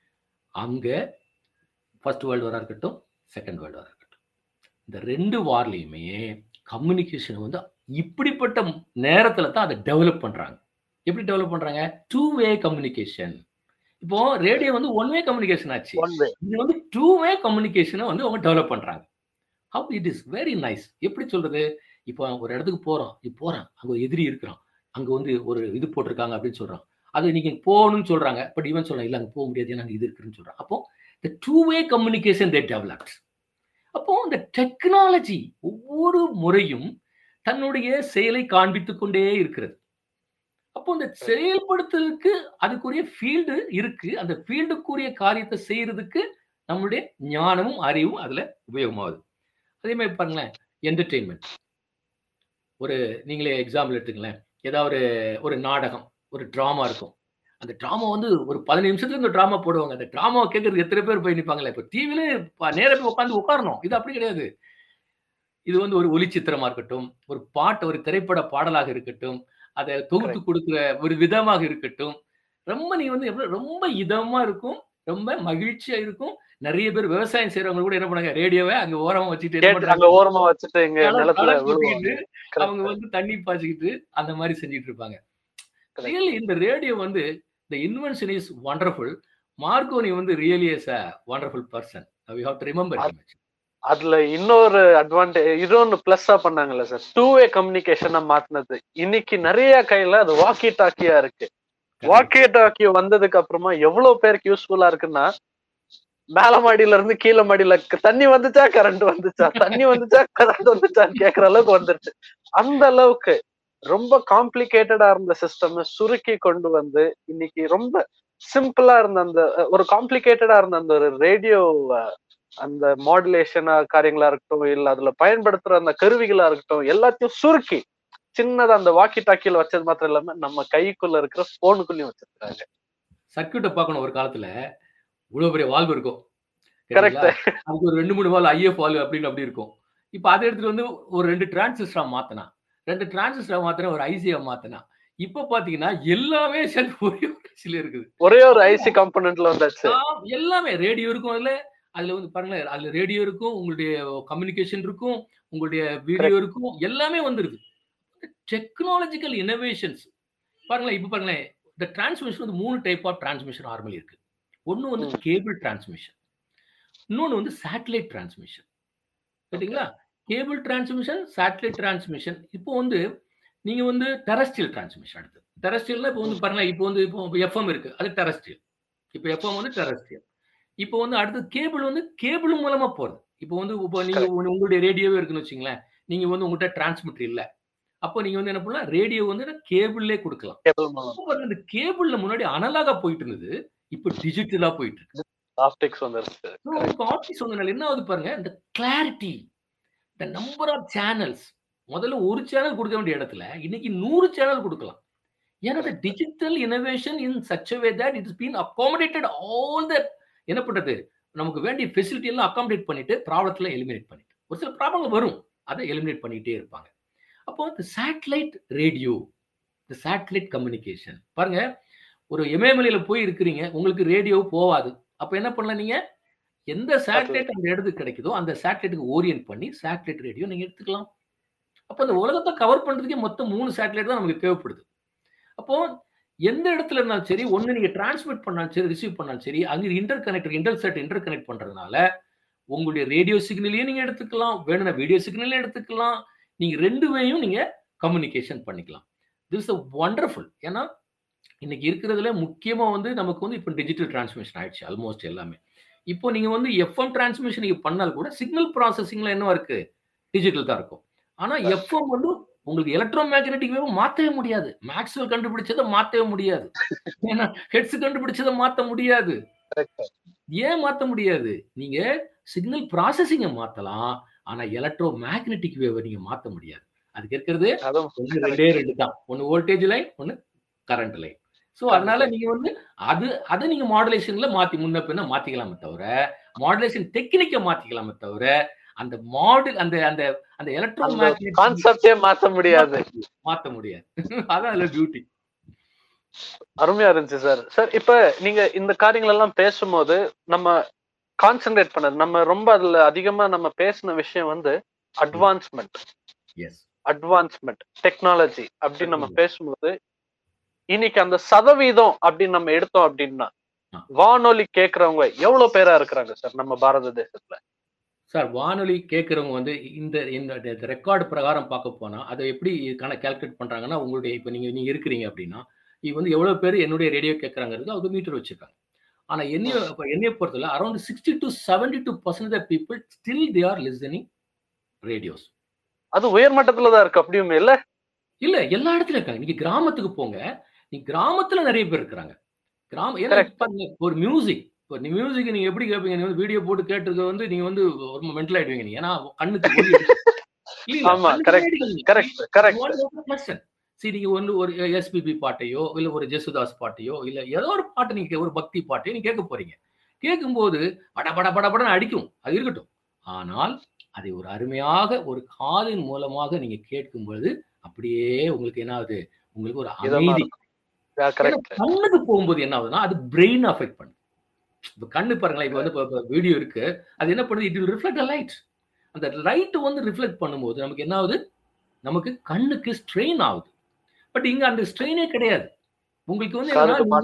அங்க ஃபர்ஸ்ட் வேர்ல்டு வாரா இருக்கட்டும் செகண்ட் வேர்ல்டு வாரா இருக்கட்டும் இந்த ரெண்டு வார்லையுமே கம்யூனிகேஷன் வந்து இப்படிப்பட்ட நேரத்துல தான் அதை டெவலப் பண்றாங்க எப்படி டெவலப் பண்றாங்க டூ வே கம்யூனிகேஷன் இப்போ ரேடியோ வந்து ஒன் வே கம்யூனிகேஷன் ஆச்சு ஒன் வே இது வந்து டூ வே கம்யூனிகேஷனை வந்து அவங்க டெவலப் பண்றாங்க have it is very nice எப்படி சொல்றது இப்போ ஒரு இடத்துக்கு போறோம் இப்போ போறான் அங்க ஒரு எதிரி இருக்கிறான் அங்க வந்து ஒரு இது போட்டிருக்காங்க அப்படின்னு சொல்றான் அது நீங்க போகணும்னு சொல்றாங்க பட் இவன் சொல்றான் இல்ல அங்க போக முடியாது ஏன்னா அங்க இது இருக்குன்னு சொல்றான் அப்போ இந்த two way communication they developed அப்போ இந்த டெக்னாலஜி ஒவ்வொரு முறையும் தன்னுடைய செயலை காண்பித்துக் கொண்டே இருக்கிறது அப்போ இந்த செயல்படுத்துறதுக்கு அதுக்குரிய ஃபீல்டு இருக்கு அந்த ஃபீல்டுக்குரிய காரியத்தை செய்யறதுக்கு நம்மளுடைய ஞானமும் அறிவும் அதுல உபயோகமாகுது அதே மாதிரி பாருங்களேன் என்டர்டெயின்மெண்ட் ஒரு நீங்களே எக்ஸாம்பிள் எடுத்துங்களேன் ஏதாவது ஒரு ஒரு நாடகம் ஒரு ட்ராமா இருக்கும் அந்த ட்ராமா வந்து ஒரு பதினஞ்சு நிமிஷத்துக்கு இந்த ட்ராமா போடுவாங்க அந்த ட்ராமாவை கேட்கறதுக்கு எத்தனை பேர் போய் நிற்பாங்களே இப்போ டிவில நேர போய் உட்காந்து உட்காரணும் இது அப்படி கிடையாது இது வந்து ஒரு ஒளிச்சித்திரமா இருக்கட்டும் ஒரு பாட்டு ஒரு திரைப்பட பாடலாக இருக்கட்டும் அதை தொகுத்து கொடுக்குற ஒரு விதமாக இருக்கட்டும் ரொம்ப நீங்க வந்து எப்படி ரொம்ப இதமா இருக்கும் ரொம்ப மகிழ்ச்சியா இருக்கும் நிறைய பேர் விவசாயம் செய்யறவங்க கூட என்ன பண்ணாங்க ரேடியோவை அங்க ஓரமா வச்சுட்டு என்ன கேட்டு பண்றாங்க? அங்க ஓரமா வச்சுட்டு இங்க களை- நிலத்துல களை விழுவாங்க கொட்டிக்கிட்டு அவங்க Correct. வந்து தண்ணி பாய்ச்சிக்கிட்டு அந்த மாதிரி செஞ்சுட்டு இருப்பாங்க Correct. ரியலி இந்த ரேடியோ வந்து இந்த இன்வென்ஷன் இஸ் வண்டர்ஃபுல் மார்கோனி வந்து really is a wonderful person we have to remember அதுல இன்னொரு அட்வான்டேஜ் இன்னொன்னு பிளஸ்ஸா பண்ணாங்கல்ல சார் டூ வே கம்யூனிகேஷனை மாத்தினது இன்னைக்கு நிறைய கையில அது வாக்கி டாக்கியா இருக்கு வாக்கி டாக்கி வந்ததுக்கு அப்புறமா எவ்வளவு பேருக்கு யூஸ்ஃபுல்லா இருக்குன்னா மேல மாடியில இருந்து கீழே மாடியில க- தண்ணி வந்துச்சா கரண்ட் வந்துச்சா தண்ணி வந்துச்சா கரண்ட் வந்துச்சான்னு கேக்குற அளவுக்கு வந்துருச்சு அந்த அளவுக்கு ரொம்ப காம்ப்ளிகேட்டடா இருந்த சிஸ்டம் சுருக்கி கொண்டு வந்து இன்னைக்கு ரொம்ப சிம்பிளா இருந்த அந்த அஹ், ஒரு காம்ப்ளிகேட்டடா இருந்த அந்த ஒரு ரேடியோ அந்த மாடுலேஷனா காரியங்களா இருக்கட்டும் இல்ல அதுல பயன்படுத்துற அந்த கருவிகளா இருக்கட்டும் எல்லாத்தையும் சுருக்கி சின்னதா அந்த வாக்கி டாக்கியில வச்சது மாத்திரம் இல்லாம நம்ம கைக்குள்ள இருக்கிற போனுக்குள்ளயும் வச்சிருக்காங்க சர்க்கியூட்டை பார்க்கணும் ஒரு காலத்துல இவ்வளவு பெரிய வால்வு இருக்கும் கரெக்ட் சரிங்களா? அதுக்கு ஒரு ரெண்டு மூணு வால் ஐஎஃப் வால்வு அப்படின்னு அப்படி இருக்கும் இப்போ அதை எடுத்துட்டு வந்து ஒரு ரெண்டு டிரான்சிஸ்டரா மாத்தினா ரெண்டு டிரான்சிஸ்டரா மாத்தினா ஒரு ஐசியா மாத்தினா இப்போ பாத்தீங்கன்னா எல்லாமே சேர்ந்து ஒரே ஒரு IC ல இருக்குது ஒரே ஒரு ஐசி காம்பனன்ட்ல வந்தாச்சு ஆம், எல்லாமே ரேடியோ இருக்கும் அதுல அதுல வந்து பாருங்களேன் அதுல ரேடியோ இருக்கும் உங்களுடைய கம்யூனிகேஷன் இருக்கும் உங்களுடைய வீடியோ இருக்கும் எல்லாமே வந்துருது டெக்னாலஜிக்கல் இனோவேஷன்ஸ் பாருங்களேன் இப்போ பாருங்களேன் இந்த டிரான்ஸ்மிஷன் வந்து மூணு டைப் ஆஃப் டிரான்ஸ்மிஷன் நார்மலி இருக்கு ஒன்னு வந்து ம். கேபிள் டிரான்ஸ்மிஷன் இன்னொன்னு வந்து சேட்டலைட் டிரான்ஸ்மிஷன் சரிங்களா கேபிள் டிரான்ஸ்மிஷன் சேட்டலைட் டிரான்ஸ்மிஷன் இப்போ வந்து நீங்க வந்து டெரஸ்ட்ரியல் டிரான்ஸ்மிஷன் அடுத்து டெரஸ்ட்ரியல்னா இப்போ வந்து பாருங்களேன் இப்போ வந்து இப்போ எஃப்எம் இருக்கு அது டெரஸ்ட்ரியல் இப்போ எஃப்எம் வந்து டெரஸ்ட்ரியல் இப்போ வந்து அடுத்து கேபிள் வந்து கேபிள் மூலமா போறது இப்போ வந்து இப்போ நீங்க உங்க- உங்களுடைய ரேடியோவே இருக்குன்னு வச்சுங்களேன் நீங்க வந்து உங்கள்கிட்ட டிரான்ஸ்மிட்டர் இல்ல அப்போ நீங்க வந்து என்ன பண்ணலாம் ரேடியோ வந்து கேபிள்லே கொடுக்கலாம் கேபிள் மூலம் அப்போ பாருங்க, இந்த கேபிள்ல முன்னாடி அனலாகா போயிட்டு இருந்தது இப்போ டிஜிட்டலா போயிட்டு இருக்கு ஆப்டிக்ஸ் வந்துருச்சு இப்போ ஆப்டிக்ஸ் வந்தனால என்ன ஆகுது பாருங்க இந்த கிளாரிட்டி இந்த நம்பர் ஆஃப் சேனல்ஸ் முதல்ல ஒரு சேனல் கொடுக்க வேண்டிய இடத்துல இன்னைக்கு நூறு சேனல் கொடுக்கலாம் ஏன்னா இந்த digital innovation in such way that it's been accommodated all the என்ன பண்றது நமக்கு வேண்டிய ஃபெசிலிட்டி எல்லாம் அகாமடேட் பண்ணிட்டு ப்ராப்ளத்துல எலிமினேட் பண்ணிட்டு ஒரு சில ப்ராப்ளங்கள் வரும் அதை எலிமினேட் பண்ணிட்டே இருப்பாங்க அப்போ இந்த சேட்டலைட் ரேடியோ இந்த சேட்டலைட் கம்யூனிகேஷன் பாருங்க ஒரு இமயமலையில போய் இருக்கிறீங்க உங்களுக்கு ரேடியோ போவாது அப்ப என்ன பண்ணலாம் நீங்க எந்த சேட்டலைட் அந்த இடத்துக்கு கிடைக்குதோ அந்த சேட்டலைட்டுக்கு ஓரியன்ட் பண்ணி சேட்டலைட் ரேடியோ நீங்க எடுத்துக்கலாம் அப்போ அந்த உலகத்தை கவர் பண்றதுக்கே மொத்தம் மூணு சேட்டலைட் தான் நமக்கு தேவைப்படுது அப்போ எந்த இடத்துல இருந்தாலும் சரி ஒன்று நீங்க டிரான்ஸ்மிட் பண்ணாலும் சரி ரிசீவ் பண்ணாலும் சரி அங்கே inter connector inter set inter connect பண்றதுனால உங்களுடைய ரேடியோ சிக்னலையும் நீங்க எடுத்துக்கலாம் வேணும்னா வீடியோ சிக்னலையும் எடுத்துக்கலாம் நீங்க ரெண்டு வேயும் நீங்க கம்யூனிகேஷன் பண்ணிக்கலாம் திஸ் அ ஒண்டர்ஃபுல் ஏன்னா இன்னைக்கு இருக்கிறதுல முக்கியமா வந்து நமக்கு வந்து இப்போ டிஜிட்டல் டிரான்ஸ்மிஷன் ஆயிடுச்சு ஆல்மோஸ்ட் எல்லாமே இப்போ நீங்க வந்து எஃப்எம் டிரான்ஸ்மிஷன் நீங்க பண்ணால் கூட சிக்னல் ப்ராசஸிங்ல என்ன இருக்கு டிஜிட்டல் தான் இருக்கும் ஆனா எஃப்எம் வந்து உங்களுக்கு எலக்ட்ரோ மேக்னெட்டிக் வேவ் மாத்தவே முடியாது மேக்ஸ்வெல் கண்டுபிடிச்சதை மாத்தவே முடியாது ஏன்னா ஹெட்ஸ் கண்டுபிடிச்சதை மாத்த முடியாது ஏன் மாத்த முடியாது நீங்க சிக்னல் ப்ராசஸிங்கை மாத்தலாம் ஆனா எலக்ட்ரோ மேக்னெட்டிக் வேவ் நீங்க மாத்த முடியாது அதுக்கு இருக்கிறது ஒன்று ரெண்டே ரெண்டு தான் ஒன்னு வோல்டேஜ் லைன் ஒன்னு கரண்ட் லைன் ஸோ அதனால நீங்க வந்து அது அதை நீங்க மாடுலேஷன்ல மாத்தி முன்ன பின்ன மாத்திக்கலாமே தவிர மாடுலேஷன் டெக்னிக்கை மாத்திக்கலாமே தவிர அந்த மாடல் அந்த அந்த அந்த எலக்ட்ரோ கான்செப்டே மாத்த முடியாது மாத்த முடியாது அதான் அதுல பியூட்டி அருமையா இருந்துச்சு சார் சார் இப்ப நீங்க இந்த காரியங்கள் எல்லாம் பேசும்போது நம்ம கான்சென்ட்ரேட் பண்ணது நம்ம ரொம்ப அதுல அதிகமா நம்ம பேசின விஷயம் வந்து அட்வான்ஸ்மெண்ட் எஸ் அட்வான்ஸ்மெண்ட் டெக்னாலஜி அப்படின்னு நம்ம பேசும்போது இன்னைக்கு அந்த சதவீதம் அப்படின்னு நம்ம எடுத்தோம் அப்படின்னா வானொலி கேட்கறவங்க எவ்வளவு பேரா இருக்கிறாங்க சார் நம்ம பாரத தேசத்துல சார் வானொலி கேட்கறவங்க வந்து இந்த இந்த ரெக்கார்டு பிரகாரம் பார்க்க போனா அதை எப்படி கணக்கு கால்குலேட் பண்றாங்கன்னா உங்களுடைய இப்போ நீங்க நீங்க இருக்கிறீங்க அப்படின்னா இது வந்து எவ்வளவு பேர் என்னுடைய ரேடியோ கேட்கறாங்கிறது அது மீட்டர் வச்சிருக்காங்க ஆனா என்னைய என்னைய பொறுத்தல around sixty to seventy two percent people still they are listening radios அது உயர் மட்டத்துல தான் இருக்கு அப்படியுமே இல்ல இல்ல எல்லா இடத்துலயும் இருக்காங்க நீங்க கிராமத்துக்கு போங்க நீ கிராமத்துல நிறைய பேர் இருக்கிறாங்க கிராமம் ஏன்னா ஒரு மியூசிக் இப்போ நீ மியூசிக் நீங்க எப்படி கேட்பீங்க நீங்க வந்து வீடியோ போட்டு கேட்டுருக்க வந்து நீங்க வந்து ரொம்ப மென்டல் ஆயிடுவீங்க நீங்க ஏன்னா கண்ணுக்கு ஆமா கரெக்ட் கரெக்ட் கரெக்ட் சரி நீங்க வந்து ஒரு எஸ்பிபி பாட்டையோ இல்ல ஒரு ஜெசுதாஸ் பாட்டையோ இல்ல ஏதோ ஒரு பாட்டு நீங்க ஒரு பக்தி பாட்டையோ நீங்க கேட்க போறீங்க கேட்கும்போது பட பட பட படன்னு அடிக்கும் அது இருக்கட்டும் ஆனால் அதை ஒரு அருமையாக ஒரு காதின் மூலமாக நீங்க கேட்கும் பொழுது அப்படியே உங்களுக்கு என்ன ஆகுது உங்களுக்கு ஒரு அமைதி கண்ணுக்கு போகும்போது என்ன ஆகுதுன்னா அது பிரெயின் அஃபெக்ட் பண்ணுது இப்போ கண்ணு பாருங்களேன் இப்போ வந்து வீடியோ இருக்கு அது என்ன பண்ணுது it will reflect a light அந்த லைட் வந்து ரிஃப்ளெக்ட் பண்ணும்போது நமக்கு என்ன ஆகுது நமக்கு கண்ணுக்கு ஸ்ட்ரெயின் ஆகுது பட் இங்க அந்த ஸ்ட்ரெயினே கிடையாது உங்களுக்கு வந்து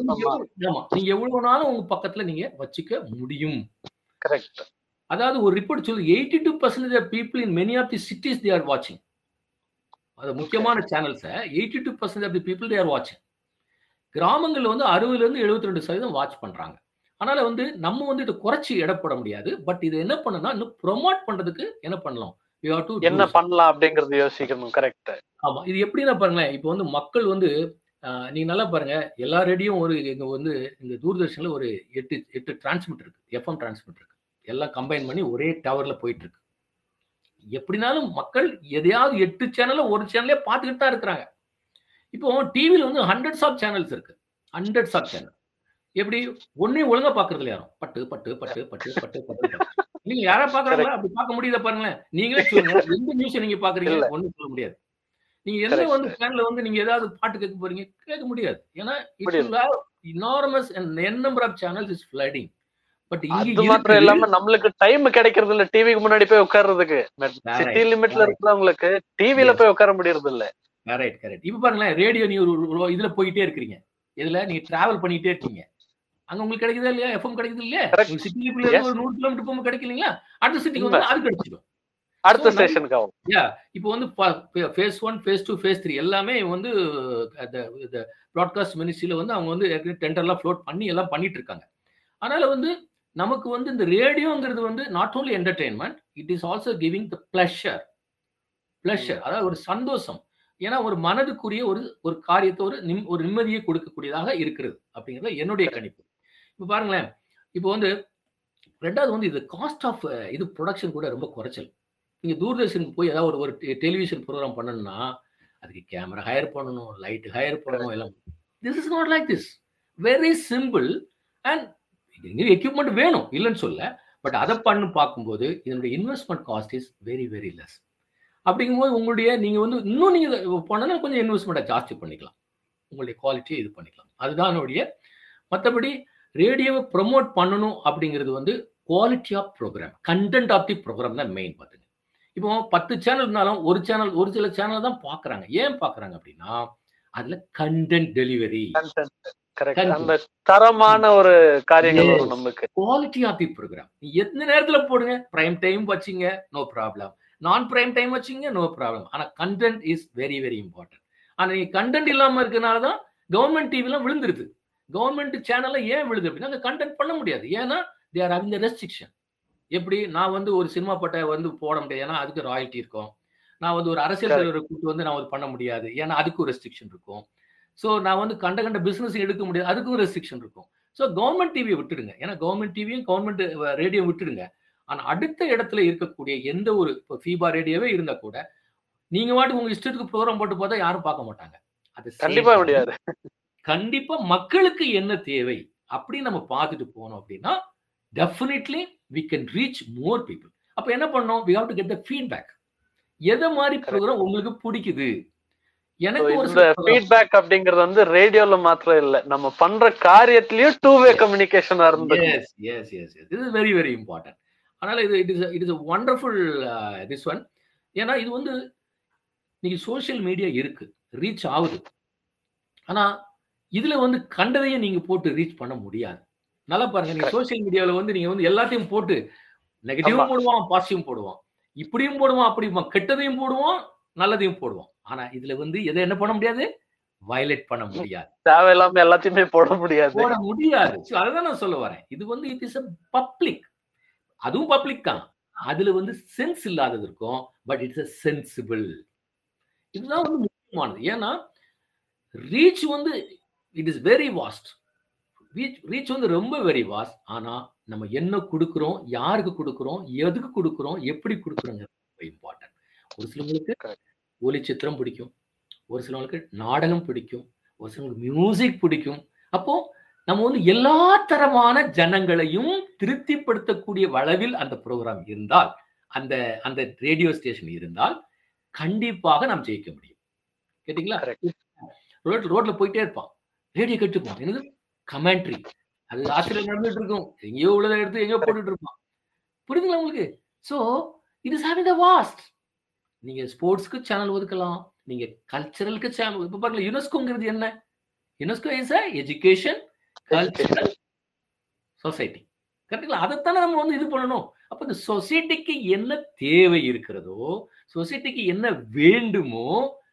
ஆமா நீங்க எவ்வளவு நாளும் உங்க பக்கத்துல நீங்க வச்சுக்க முடியும் கரெக்ட் அதாவது ஒரு ரிப்போர்ட் சொல்லு eighty two percentage people in many of the cities they are வாட்சிங் அது முக்கியமான சேனல்ஸை eighty two percent of the people they are வாட்சிங் கிராமங்கள்ல வந்து அறுபதுல இருந்து எழுபத்தி ரெண்டு சதவீதம் வாட்ச் பண்றாங்க அதனால வந்து நம்ம வந்து இதை குறைச்சி இடப்பட முடியாது பட் இது என்ன பண்ணணும்னா இன்னும் ப்ரொமோட் பண்றதுக்கு என்ன பண்ணலாம் என்ன பண்ணலாம் அப்படிங்கறது யோசிக்கணும் கரெக்ட் ஆமா இது எப்படின்னா பாருங்களேன் இப்போ வந்து மக்கள் வந்து நீங்க நல்லா பாருங்க எல்லா ரேடியும் ஒரு இங்க வந்து இந்த தூர்தர்ஷன்ல ஒரு எட்டு எட்டு டிரான்ஸ்மிட்டர் இருக்கு எஃப்எம் டிரான்ஸ்மிட்டர் இருக்கு எல்லாம் கம்பைன் பண்ணி ஒரே டவர்ல போயிட்டு இருக்கு எப்படினாலும் மக்கள் எதையாவது எட்டு சேனல்ல ஒரு சேனலே பார்த்துக்கிட்டு தான் இருக்கிறாங்க இப்போ டிவியில் வந்து ஹண்ட்ரட்ஸ் ஆஃப் சேனல்ஸ் இருக்கு ஹண்ட்ரட்ஸ் ஆஃப் சேனல் எப்படி ஒன்னையும் ஒழுங்கா பாக்குறது யாரும் பட்டு பட்டு பட்டு பட்டு பட்டு பட்டு நீங்க யாரா பாக்குறாங்களா அப்படி பார்க்க முடியுதா பாருங்களேன் நீங்களே சொல்லுங்க எந்த நியூஸ் நீங்க பாக்குறீங்க ஒண்ணும் சொல்ல முடியாது நீங்க எந்த வந்து சேனல்ல வந்து நீங்க ஏதாவது பாட்டு கேட்க போறீங்க கேட்க முடியாது ஏன்னா இனார்மஸ் என் number of channels is flooding but இங்க மாத்திரம் இல்லாம நம்மளுக்கு டைம் கிடைக்கிறது இல்ல டிவிக்கு முன்னாடி போய் உட்கார்றதுக்கு சிட்டி லிமிட்ல இருக்கிறவங்களுக்கு டிவில போய் உட்கார முடியறது இல்ல கரெக்ட் கரெக்ட் இப்ப பாருங்களேன் ரேடியோ நீ ஒரு இதுல போயிட்டே இருக்கிறீங்க இதுல நீங்க டிராவல் பண்ணிட்டே இருக்கீங்க அங்க உங்களுக்கு கிடைக்குதா இல்லையா எஃப்எம் கிடைக்குது இல்லையா சிட்டிக்குள்ள ஒரு நூறு கிலோமீட்டர் போகும் கிடைக்கலைங்களா அடுத்த சிட்டிக்கு வந்து அது கிடைச்சிடும் அடுத்த ஸ்டேஷனுக்கு ஆகும் யா இப்போ வந்து phase one phase two phase three எல்லாமே வந்து இந்த ப்ராட்காஸ்ட் மினிஸ்ட்ரியில வந்து அவங்க வந்து டெண்டர்லாம் ஃப்ளோட் பண்ணி எல்லாம் பண்ணிட்டு இருக்காங்க அதனால வந்து நமக்கு வந்து இந்த ரேடியோங்கிறது வந்து not only entertainment it is also giving the pleasure pleasure அதாவது ஒரு சந்தோஷம் ஏன்னா ஒரு மனதுக்குரிய ஒரு ஒரு காரியத்தை ஒரு நிம் ஒரு நிம்மதியை கொடுக்கக்கூடியதாக இருக்கிறது அப்படிங்கிறது என்னுடைய கணிப்பு இப்போ பாருங்களேன் இப்போ வந்து ரெண்டாவது வந்து இது காஸ்ட் ஆஃப் இது ப்ரொடக்ஷன் கூட ரொம்ப குறைச்சல் நீங்கள் தூர்தர்ஷனுக்கு போய் ஏதாவது ஒரு ஒரு டெலிவிஷன் ப்ரோக்ராம் பண்ணணும்னா அதுக்கு கேமரா ஹையர் பண்ணணும் லைட் ஹையர் பண்ணணும் எல்லாம் this is not like this very simple and equipment வேணும் இல்லைன்னு சொல்ல பட் அதை பண்ணு பார்க்கும்போது இதனுடைய investment cost is very very less அப்படிங்கும்போது உங்களுடைய நீங்க வந்து இன்னும் நீங்க பண்ணனா கொஞ்சம் இன்வெஸ்ட்மெண்ட்டை ஜாஸ்தி பண்ணிக்கலாம் உங்களுடைய குவாலிட்டியை இது பண்ணிக்கலாம் அதுதான் என்னுடைய மற்றபடி ரேடியோவை ப்ரொமோட் பண்ணணும் அப்படிங்கிறது வந்து quality of program content of the program தான் மெயின் பார்த்துங்க இப்போ பத்து சேனல் இருந்தாலும் ஒரு சேனல் ஒரு சில சேனல் தான் பார்க்குறாங்க ஏன் பார்க்குறாங்க அப்படின்னா அதுல கண்டென்ட் டெலிவரி கரெக்ட் Content. அந்த தரமான ஒரு காரியங்கள் Yes. வரும் நமக்கு குவாலிட்டி ஆஃப் தி ப்ரோக்ராம் எந்த நேரத்துல போடுங்க பிரைம் டைம் வச்சிங்க நோ ப்ராப்ளம் நான் பிரைம் டைம் வச்சிங்க நோ ப்ராப்ளம் ஆனா content is very very important ஆனா நீங்க கண்டென்ட் இல்லாம இருக்கனால தான் கவர்மெண்ட் டிவிலாம் விழுந்துருது கவர்மெண்ட் சேனல்ல ஏன் விழுது அப்படின்னா அந்த கண்டென்ட் பண்ண முடியாது ஏன்னா they are having the restriction எப்படி நான் வந்து ஒரு சினிமா பட்டை வந்து போட முடியாது ஏன்னா அதுக்கு ராயல்ட்டி இருக்கும் நான் வந்து ஒரு அரசியல் Correct. தலைவரை கூட்டு வந்து நான் வந்து பண்ண முடியாது ஏன்னா அதுக்கும் ரெஸ்ட்ரிக்ஷன் இருக்கும் ஸோ நான் வந்து கண்ட கண்ட பிசினஸ் எடுக்க முடியாது அதுக்கும் ரெஸ்ட்ரிக்ஷன் இருக்கும் ஸோ கவர்மெண்ட் டிவியை விட்டுடுங்க ஏன்னா கவர்மெண்ட் டிவியும் கவர்மெண்ட் ரேடியோ விட்டுடுங்க ஆனா அடுத்த இடத்துல இருக்கக்கூடிய எந்த ஒரு இப்போ ஃபீபா ரேடியோவே இருந்தா கூட நீங்க வாட்டுக்கு உங்க இஷ்டத்துக்கு ப்ரோக்ராம் போட்டு பார்த்தா யாரும் பார்க்க மாட்டாங்க அது same கண்டிப்பா time முடியாது கண்டிப்பா மக்களுக்கு என்ன தேவை அப்படி நம்ம பார்த்துட்டு போனோம் அப்படின்னா definitely we can reach more people அப்ப என்ன பண்ணோம் we have to get the feedback எதை மாதிரி Correct. ப்ரோக்ராம் உங்களுக்கு பிடிக்குது So, எனக்கு ஒரு இந்த சில program- ஃபீட்பேக் அப்படிங்கறது வந்து ரேடியோல மாத்திரம் இல்ல நம்ம பண்ற காரியத்திலயும் டூ வே கம்யூனிகேஷனா இருந்து yes yes yes yes this is very very important அதனால இது it is it is wonderful this one ஏன்னா இது வந்து நீங்க சோஷியல் மீடியா இருக்கு ரீச் ஆகுது ஆனா இதுல வந்து கண்டதையே நீங்க போட்டு ரீச் பண்ண முடியாது நல்லா பாருங்க நீங்க Correct. சோஷியல் மீடியாவில் வந்து நீங்க வந்து எல்லாத்தையும் போட்டு நெகட்டிவும் ஆமா. போடுவான் பாசிட்டிவும் போடுவான் இப்படியும் போடுவான் அப்படியும் கெட்டதையும் போடுவான் நல்லதையும் போடுவான் ஆனா இதுல வந்து எதை என்ன பண்ண முடியாது வயலேட் பண்ண முடியாது தேவையில்லாம எல்லாத்தையுமே போட முடியாது போட முடியாது So, அதுதான் நான் சொல்ல வரேன் இது வந்து இட் இஸ் அ பப்ளிக் அதுவும் பப்ளிக் தான் அதுல வந்து சென்ஸ் இல்லாதது இருக்கும் பட் இட்ஸ் அ சென்சிபிள் இதுதான் வந்து முக்கியமானது ஏன்னா ரீச் வந்து it is very vast reach reach வந்து ரொம்ப வெரி வாஸ்ட் ஆனா நம்ம என்ன கொடுக்குறோம் யாருக்கு கொடுக்குறோம் எதுக்கு கொடுக்குறோம் எப்படி கொடுக்குறோங்க ரொம்ப இம்பார்ட்டன்ட் ஒரு சிலவங்களுக்கு Correct. ஒளிச்சித்திரம் பிடிக்கும் ஒரு சிலவங்களுக்கு நாடகம் பிடிக்கும் ஒரு சிலவங்களுக்கு மியூசிக் பிடிக்கும் அப்போ நம்ம வந்து எல்லா தரமான ஜனங்களையும் திருப்திப்படுத்தக்கூடிய அளவில் அந்த ப்ரோக்ராம் இருந்தால் அந்த அந்த ரேடியோ ஸ்டேஷன் இருந்தால் கண்டிப்பாக நாம் ஜெயிக்க முடியும் கேட்டீங்களா Correct. ரோட் ரோட்ல போயிட்டே இருப்பான் ரேடியோ கேட்டுப்பான் என்னது கமெண்ட்ரி அது ஆசிரியர் நடந்துட்டு இருக்கும் எங்கேயோ உள்ளதை எடுத்து எங்கேயோ போட்டுட்டு இருப்பான் புரியுதுங்களா உங்களுக்கு so it is having the vast நீங்க ஸ்போர்ட்ஸ்க்கு சேனல் ஒதுக்கலாம் நீங்க கல்ச்சரலுக்கு சேனல் இப்ப பாருங்க யுனெஸ்கோங்கிறது என்ன UNESCO is a education cultural society கரெக்டுங்களா அதைத்தானே நம்ம வந்து இது பண்ணணும் அப்ப இந்த சொசைட்டிக்கு என்ன தேவை இருக்கிறதோ சொசைட்டிக்கு என்ன வேண்டுமோ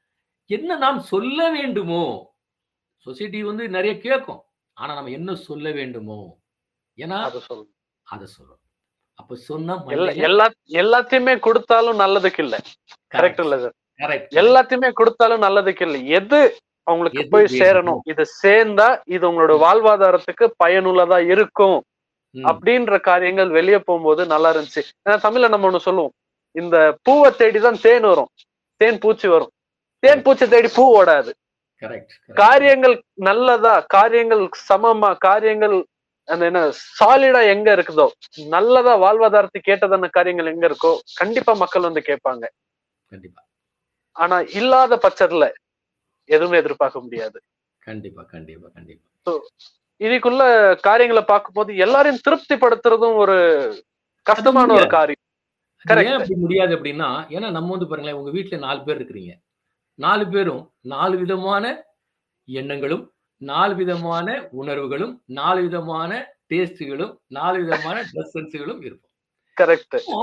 என்ன நாம் சொல்ல வேண்டுமோ சொசைட்டி வந்து நிறைய கேட்கும் ஆனா நம்ம என்ன சொல்ல வேண்டுமோ ஏன்னா அது சொல்லணும் அதை சொல்லணும் அப்ப சொன்னா எல்லா- எல்லா எல்லாத்தையுமே கொடுத்தாலும் நல்லதுக்கு இல்ல கரெக்ட் இல்ல சார் கரெக்ட் எல்லாத்தையுமே கொடுத்தாலும் நல்லதுக்கு இல்ல எது அவங்களுக்கு எது போய் வேணுமோ. சேரணும் இது சேர்ந்தா இது உங்களோட வாழ்வாதாரத்துக்கு பயனுள்ளதா இருக்கும் அப்படின்ற காரியங்கள் வெளியே போகும்போது நல்லா இருந்துச்சு ஏன்னா தமிழ்ல நம்ம ஒண்ணு சொல்லுவோம் இந்த பூவை தேடிதான் தேன் வரும் தேன் பூச்சி வரும் தேன் பூச்சி தேடி பூ ஓடாது கரெக்ட் காரியங்கள் நல்லதா காரியங்கள் சமமா காரியங்கள் அந்த என்ன சாலிடா எங்க இருக்குதோ நல்லதா வாழ்வாதாரத்துக்கு கேட்டதான காரியங்கள் எங்க இருக்கோ கண்டிப்பா மக்கள் வந்து கேட்பாங்க கண்டிப்பா ஆனா இல்லாத பட்சத்துல எதுவுமே எதிர்பார்க்க முடியாது கண்டிப்பா கண்டிப்பா கண்டிப்பா இதுக்குள்ள காரியங்களை பார்க்கும்போது எல்லாரையும் திருப்திப்படுத்துறதும் ஒரு கஷ்டமான ஒரு முடியாது. காரியம் அது Correct. ஏன் அப்படி முடியாது அப்படின்னா ஏன்னா நம்ம வந்து பாருங்களேன் உங்க வீட்டுல நாலு பேர் இருக்கிறீங்க நாலு பேரும் நாலு விதமான எண்ணங்களும் நாலு விதமான உணர்வுகளும் நாலு விதமான டேஸ்டுகளும் நாலு விதமான ட்ரெஸ் சென்ஸுகளும் இருக்கும் கரெக்ட் அப்போ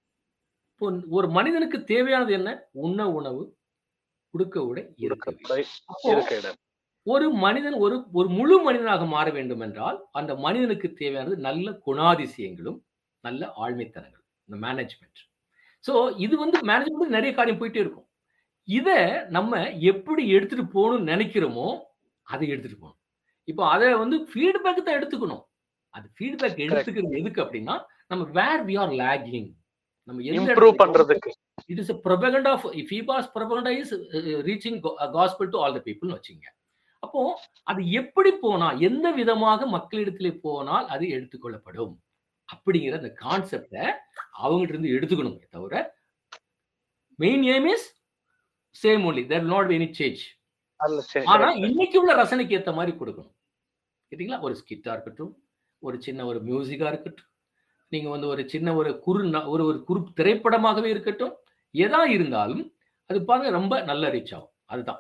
இப்போ ஒரு மனிதனுக்கு தேவையானது என்ன உண்ண உணவு உடுக்க உடை இருக்க வீடு. அப்போ இருக்க இடம் ஒரு மனிதன் ஒரு ஒரு முழு மனிதனாக மாற வேண்டும் என்றால் அந்த மனிதனுக்கு தேவையானது நல்ல குணாதிசயங்களும் நல்ல ஆழ்மைத்தனங்கள் இந்த மேனேஜ்மெண்ட் ஸோ இது வந்து மேனேஜ்மெண்ட் நிறைய காரியம் போயிட்டே இருக்கும் இதை நம்ம எப்படி எடுத்துட்டு போகணும்னு நினைக்கிறோமோ அதை எடுத்துட்டு போகணும் இப்போ அதை வந்து ஃபீட்பேக் தான் எடுத்துக்கணும் அது ஃபீட்பேக் எடுத்துக்கிறது எதுக்கு அப்படின்னா நம்ம வேர் வி ஆர் லேகிங் நம்ம எந்த இம்ப்ரூவ் இடத்துல பண்றதுக்கு it is propaganda of FEBA's propaganda is reaching gospel to all the பீப்புள்னு வச்சுங்க அப்போ அது எப்படி போனா எந்த விதமாக மக்களிடத்துல போனால் அது எடுத்துக்கொள்ளப்படும் அப்படிங்கிற அந்த கான்செப்டை அவங்ககிட்ட இருந்து எடுத்துக்கணுமே தவிர main aim is same only there not any change அல்ல சரி ஆனா correct. இன்னைக்கு உள்ள ரசனைக்கு ஏத்த மாதிரி கொடுக்கணும் கேட்டீங்களா ஒரு ஸ்கிட்டா இருக்கட்டும் ஒரு சின்ன ஒரு மியூசிக்கா இருக்கட்டும் நீங்க வந்து ஒரு சின்ன ஒரு குறு ந- ஒரு ஒரு குறு திரைப்படமாகவே இருக்கட்டும் எதா இருந்தாலும் அது பாருங்க ரொம்ப நல்ல ரீச் ஆகும் அதுதான்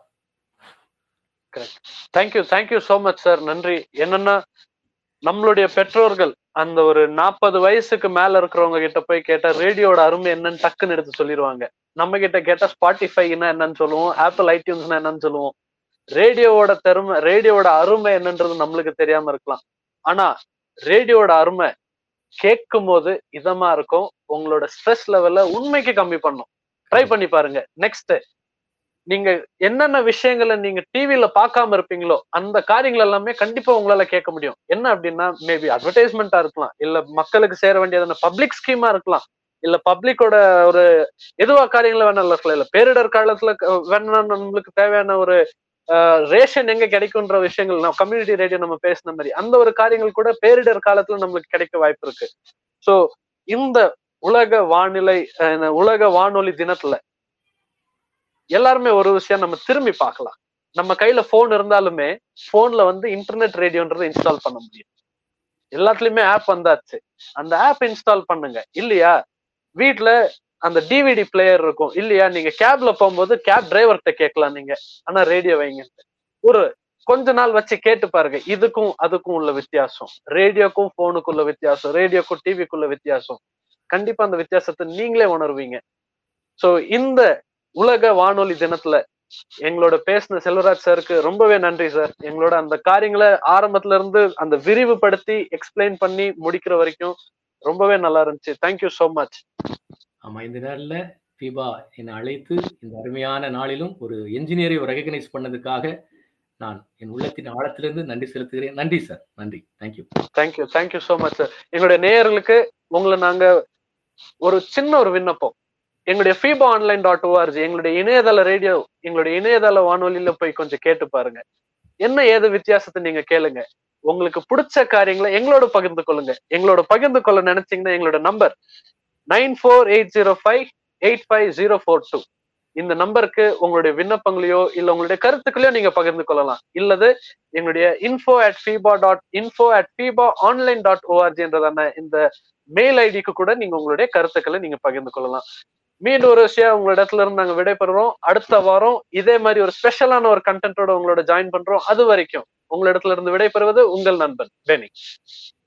thank you thank you so much sir நன்றி என்னன்னா நம்மளுடைய பெற்றோர்கள் அந்த ஒரு நாற்பது வயசுக்கு மேல இருக்கிறவங்க கிட்ட போய் கேட்டா ரேடியோட அருமை என்னன்னு டக்குன்னு எடுத்து சொல்லிடுவாங்க நம்ம கிட்ட கேட்டா ஸ்பாட்டிஃபைனா என்னன்னு சொல்லுவோம் ஆப்பிள் ஐடியூன்ஸ்னா என்னன்னு சொல்லுவோம் ரேடியோவோட பெருமை ரேடியோவோட அருமை என்னன்றது நம்மளுக்கு தெரியாம இருக்கலாம் ஆனா ரேடியோவோட அருமை கேட்கும் போது இதமா இருக்கும் உங்களோட ஸ்ட்ரெஸ் லெவல்ல உண்மைக்கு கம்மி பண்ணும் ட்ரை பண்ணி பாருங்க நெக்ஸ்ட் நீங்க என்னென்ன விஷயங்களை நீங்க டிவில பார்க்காம இருப்பீங்களோ அந்த காரியங்கள் எல்லாமே கண்டிப்பா உங்களால கேட்க முடியும் என்ன அப்படின்னா மேபி அட்வர்டைஸ்மெண்டா இருக்கலாம் இல்ல மக்களுக்கு சேர வேண்டியதான பப்ளிக் ஸ்கீமா இருக்கலாம் இல்ல பப்ளிக்கோட ஒரு எதுவா காரியங்கள வேணா இருக்கலாம் இல்ல பேரிடர் காலத்துல க- வேணா நம்மளுக்கு தேவையான ஒரு ரேஷன் எங்க கிடைக்கும்ன்ற விஷயங்கள் நம்ம கம்யூனிட்டி ரேடியோ நம்ம பேசின மாதிரி அந்த ஒரு காரியங்கள் கூட பேரிடர் காலத்துல நம்மளுக்கு கிடைக்க வாய்ப்பு இருக்கு சோ இந்த உலக வானிலை அஹ், இந்த உலக வானொலி தினத்துல எல்லாருமே ஒரு விஷயம் நம்ம திரும்பி பார்க்கலாம் நம்ம கையில போன் இருந்தாலுமே போன்ல வந்து இன்டர்நெட் ரேடியோன்றதை இன்ஸ்டால் பண்ண முடியும் எல்லாத்துலயுமே ஆப் வந்தாச்சு அந்த ஆப் இன்ஸ்டால் பண்ணுங்க இல்லையா வீட்ல அந்த டிவிடி பிளேயர் இருக்கும் இல்லையா நீங்க கேப்ல போகும்போது கேப் டிரைவர்கிட்ட கேட்கலாம் நீங்க ஆனா ரேடியோ வைங்கன்ட்டு ஒரு கொஞ்ச நாள் வச்சு கேட்டு பாருங்க இதுக்கும் அதுக்கும் உள்ள வித்தியாசம் ரேடியோக்கும் போனுக்குள்ள வித்தியாசம் ரேடியோக்கும் டிவிக்குள்ள வித்தியாசம் கண்டிப்பா அந்த வித்தியாசத்தை நீங்களே உணர்வீங்க சோ இந்த உலக வானொலி தினத்துல எங்களோட பேசின செல்வராஜ் சாருக்கு ரொம்பவே நன்றி சார் எங்களோட அந்த காரியங்களை ஆரம்பத்துல இருந்து அந்த விரிவுபடுத்தி எக்ஸ்பிளைன் பண்ணி முடிக்கிற வரைக்கும் ரொம்பவே நல்லா இருந்துச்சு தேங்க்யூ so மச் ஆமா இந்த நேரில் ஃபீபா என்னை அழைத்து இந்த அருமையான நாளிலும் ஒரு என்ஜினியரை ரெகக்னைஸ் பண்ணதுக்காக நான் என் உள்ளத்தின் ஆழத்திலிருந்து நன்றி செலுத்துகிறேன் நன்றி சார் நன்றி thank you thank you thank you so much sir எங்களுடைய நேயர்களுக்கு உங்களை நாங்க ஒரு சின்ன ஒரு விண்ணப்பம் எங்களுடைய ஃபீபா ஆன்லைன் டாட் ஓஆர்ஜி எங்களுடைய இணையதள ரேடியோ எங்களுடைய இணையதள வானொலியில போய் கொஞ்சம் கேட்டு பாருங்க என்ன ஏது வித்தியாசத்தை நீங்க கேளுங்க உங்களுக்கு பிடிச்ச காரியங்களை எங்களோட பகிர்ந்து கொள்ளுங்க எங்களோட பகிர்ந்து கொள்ள நினைச்சீங்கன்னா எங்களோட number nine four eight zero five eight five zero four two இந்த நம்பருக்கு உங்களுடைய விண்ணப்பங்களையோ இல்ல உங்களுடைய கருத்துக்களையோ நீங்க பகிர்ந்து கொள்ளலாம் இல்லது எங்களுடைய info at FEBA dot info at FEBA online dot ORG என்றதான இந்த மெயில் ஐடிக்கு கூட நீங்க உங்களுடைய கருத்துக்களை நீங்க பகிர்ந்து கொள்ளலாம் மீண்டும் ஒரு விஷயம் உங்களோட இடத்துல இருந்து நாங்க விடைபெறுறோம் அடுத்த வாரம் இதே மாதிரி ஒரு ஸ்பெஷலான ஒரு கண்டென்ட்டோட உங்களோட ஜாயின் பண்றோம் அது வரைக்கும் உங்களிடத்துல இருந்து விடைபெறுவது உங்கள் நண்பன் பெனி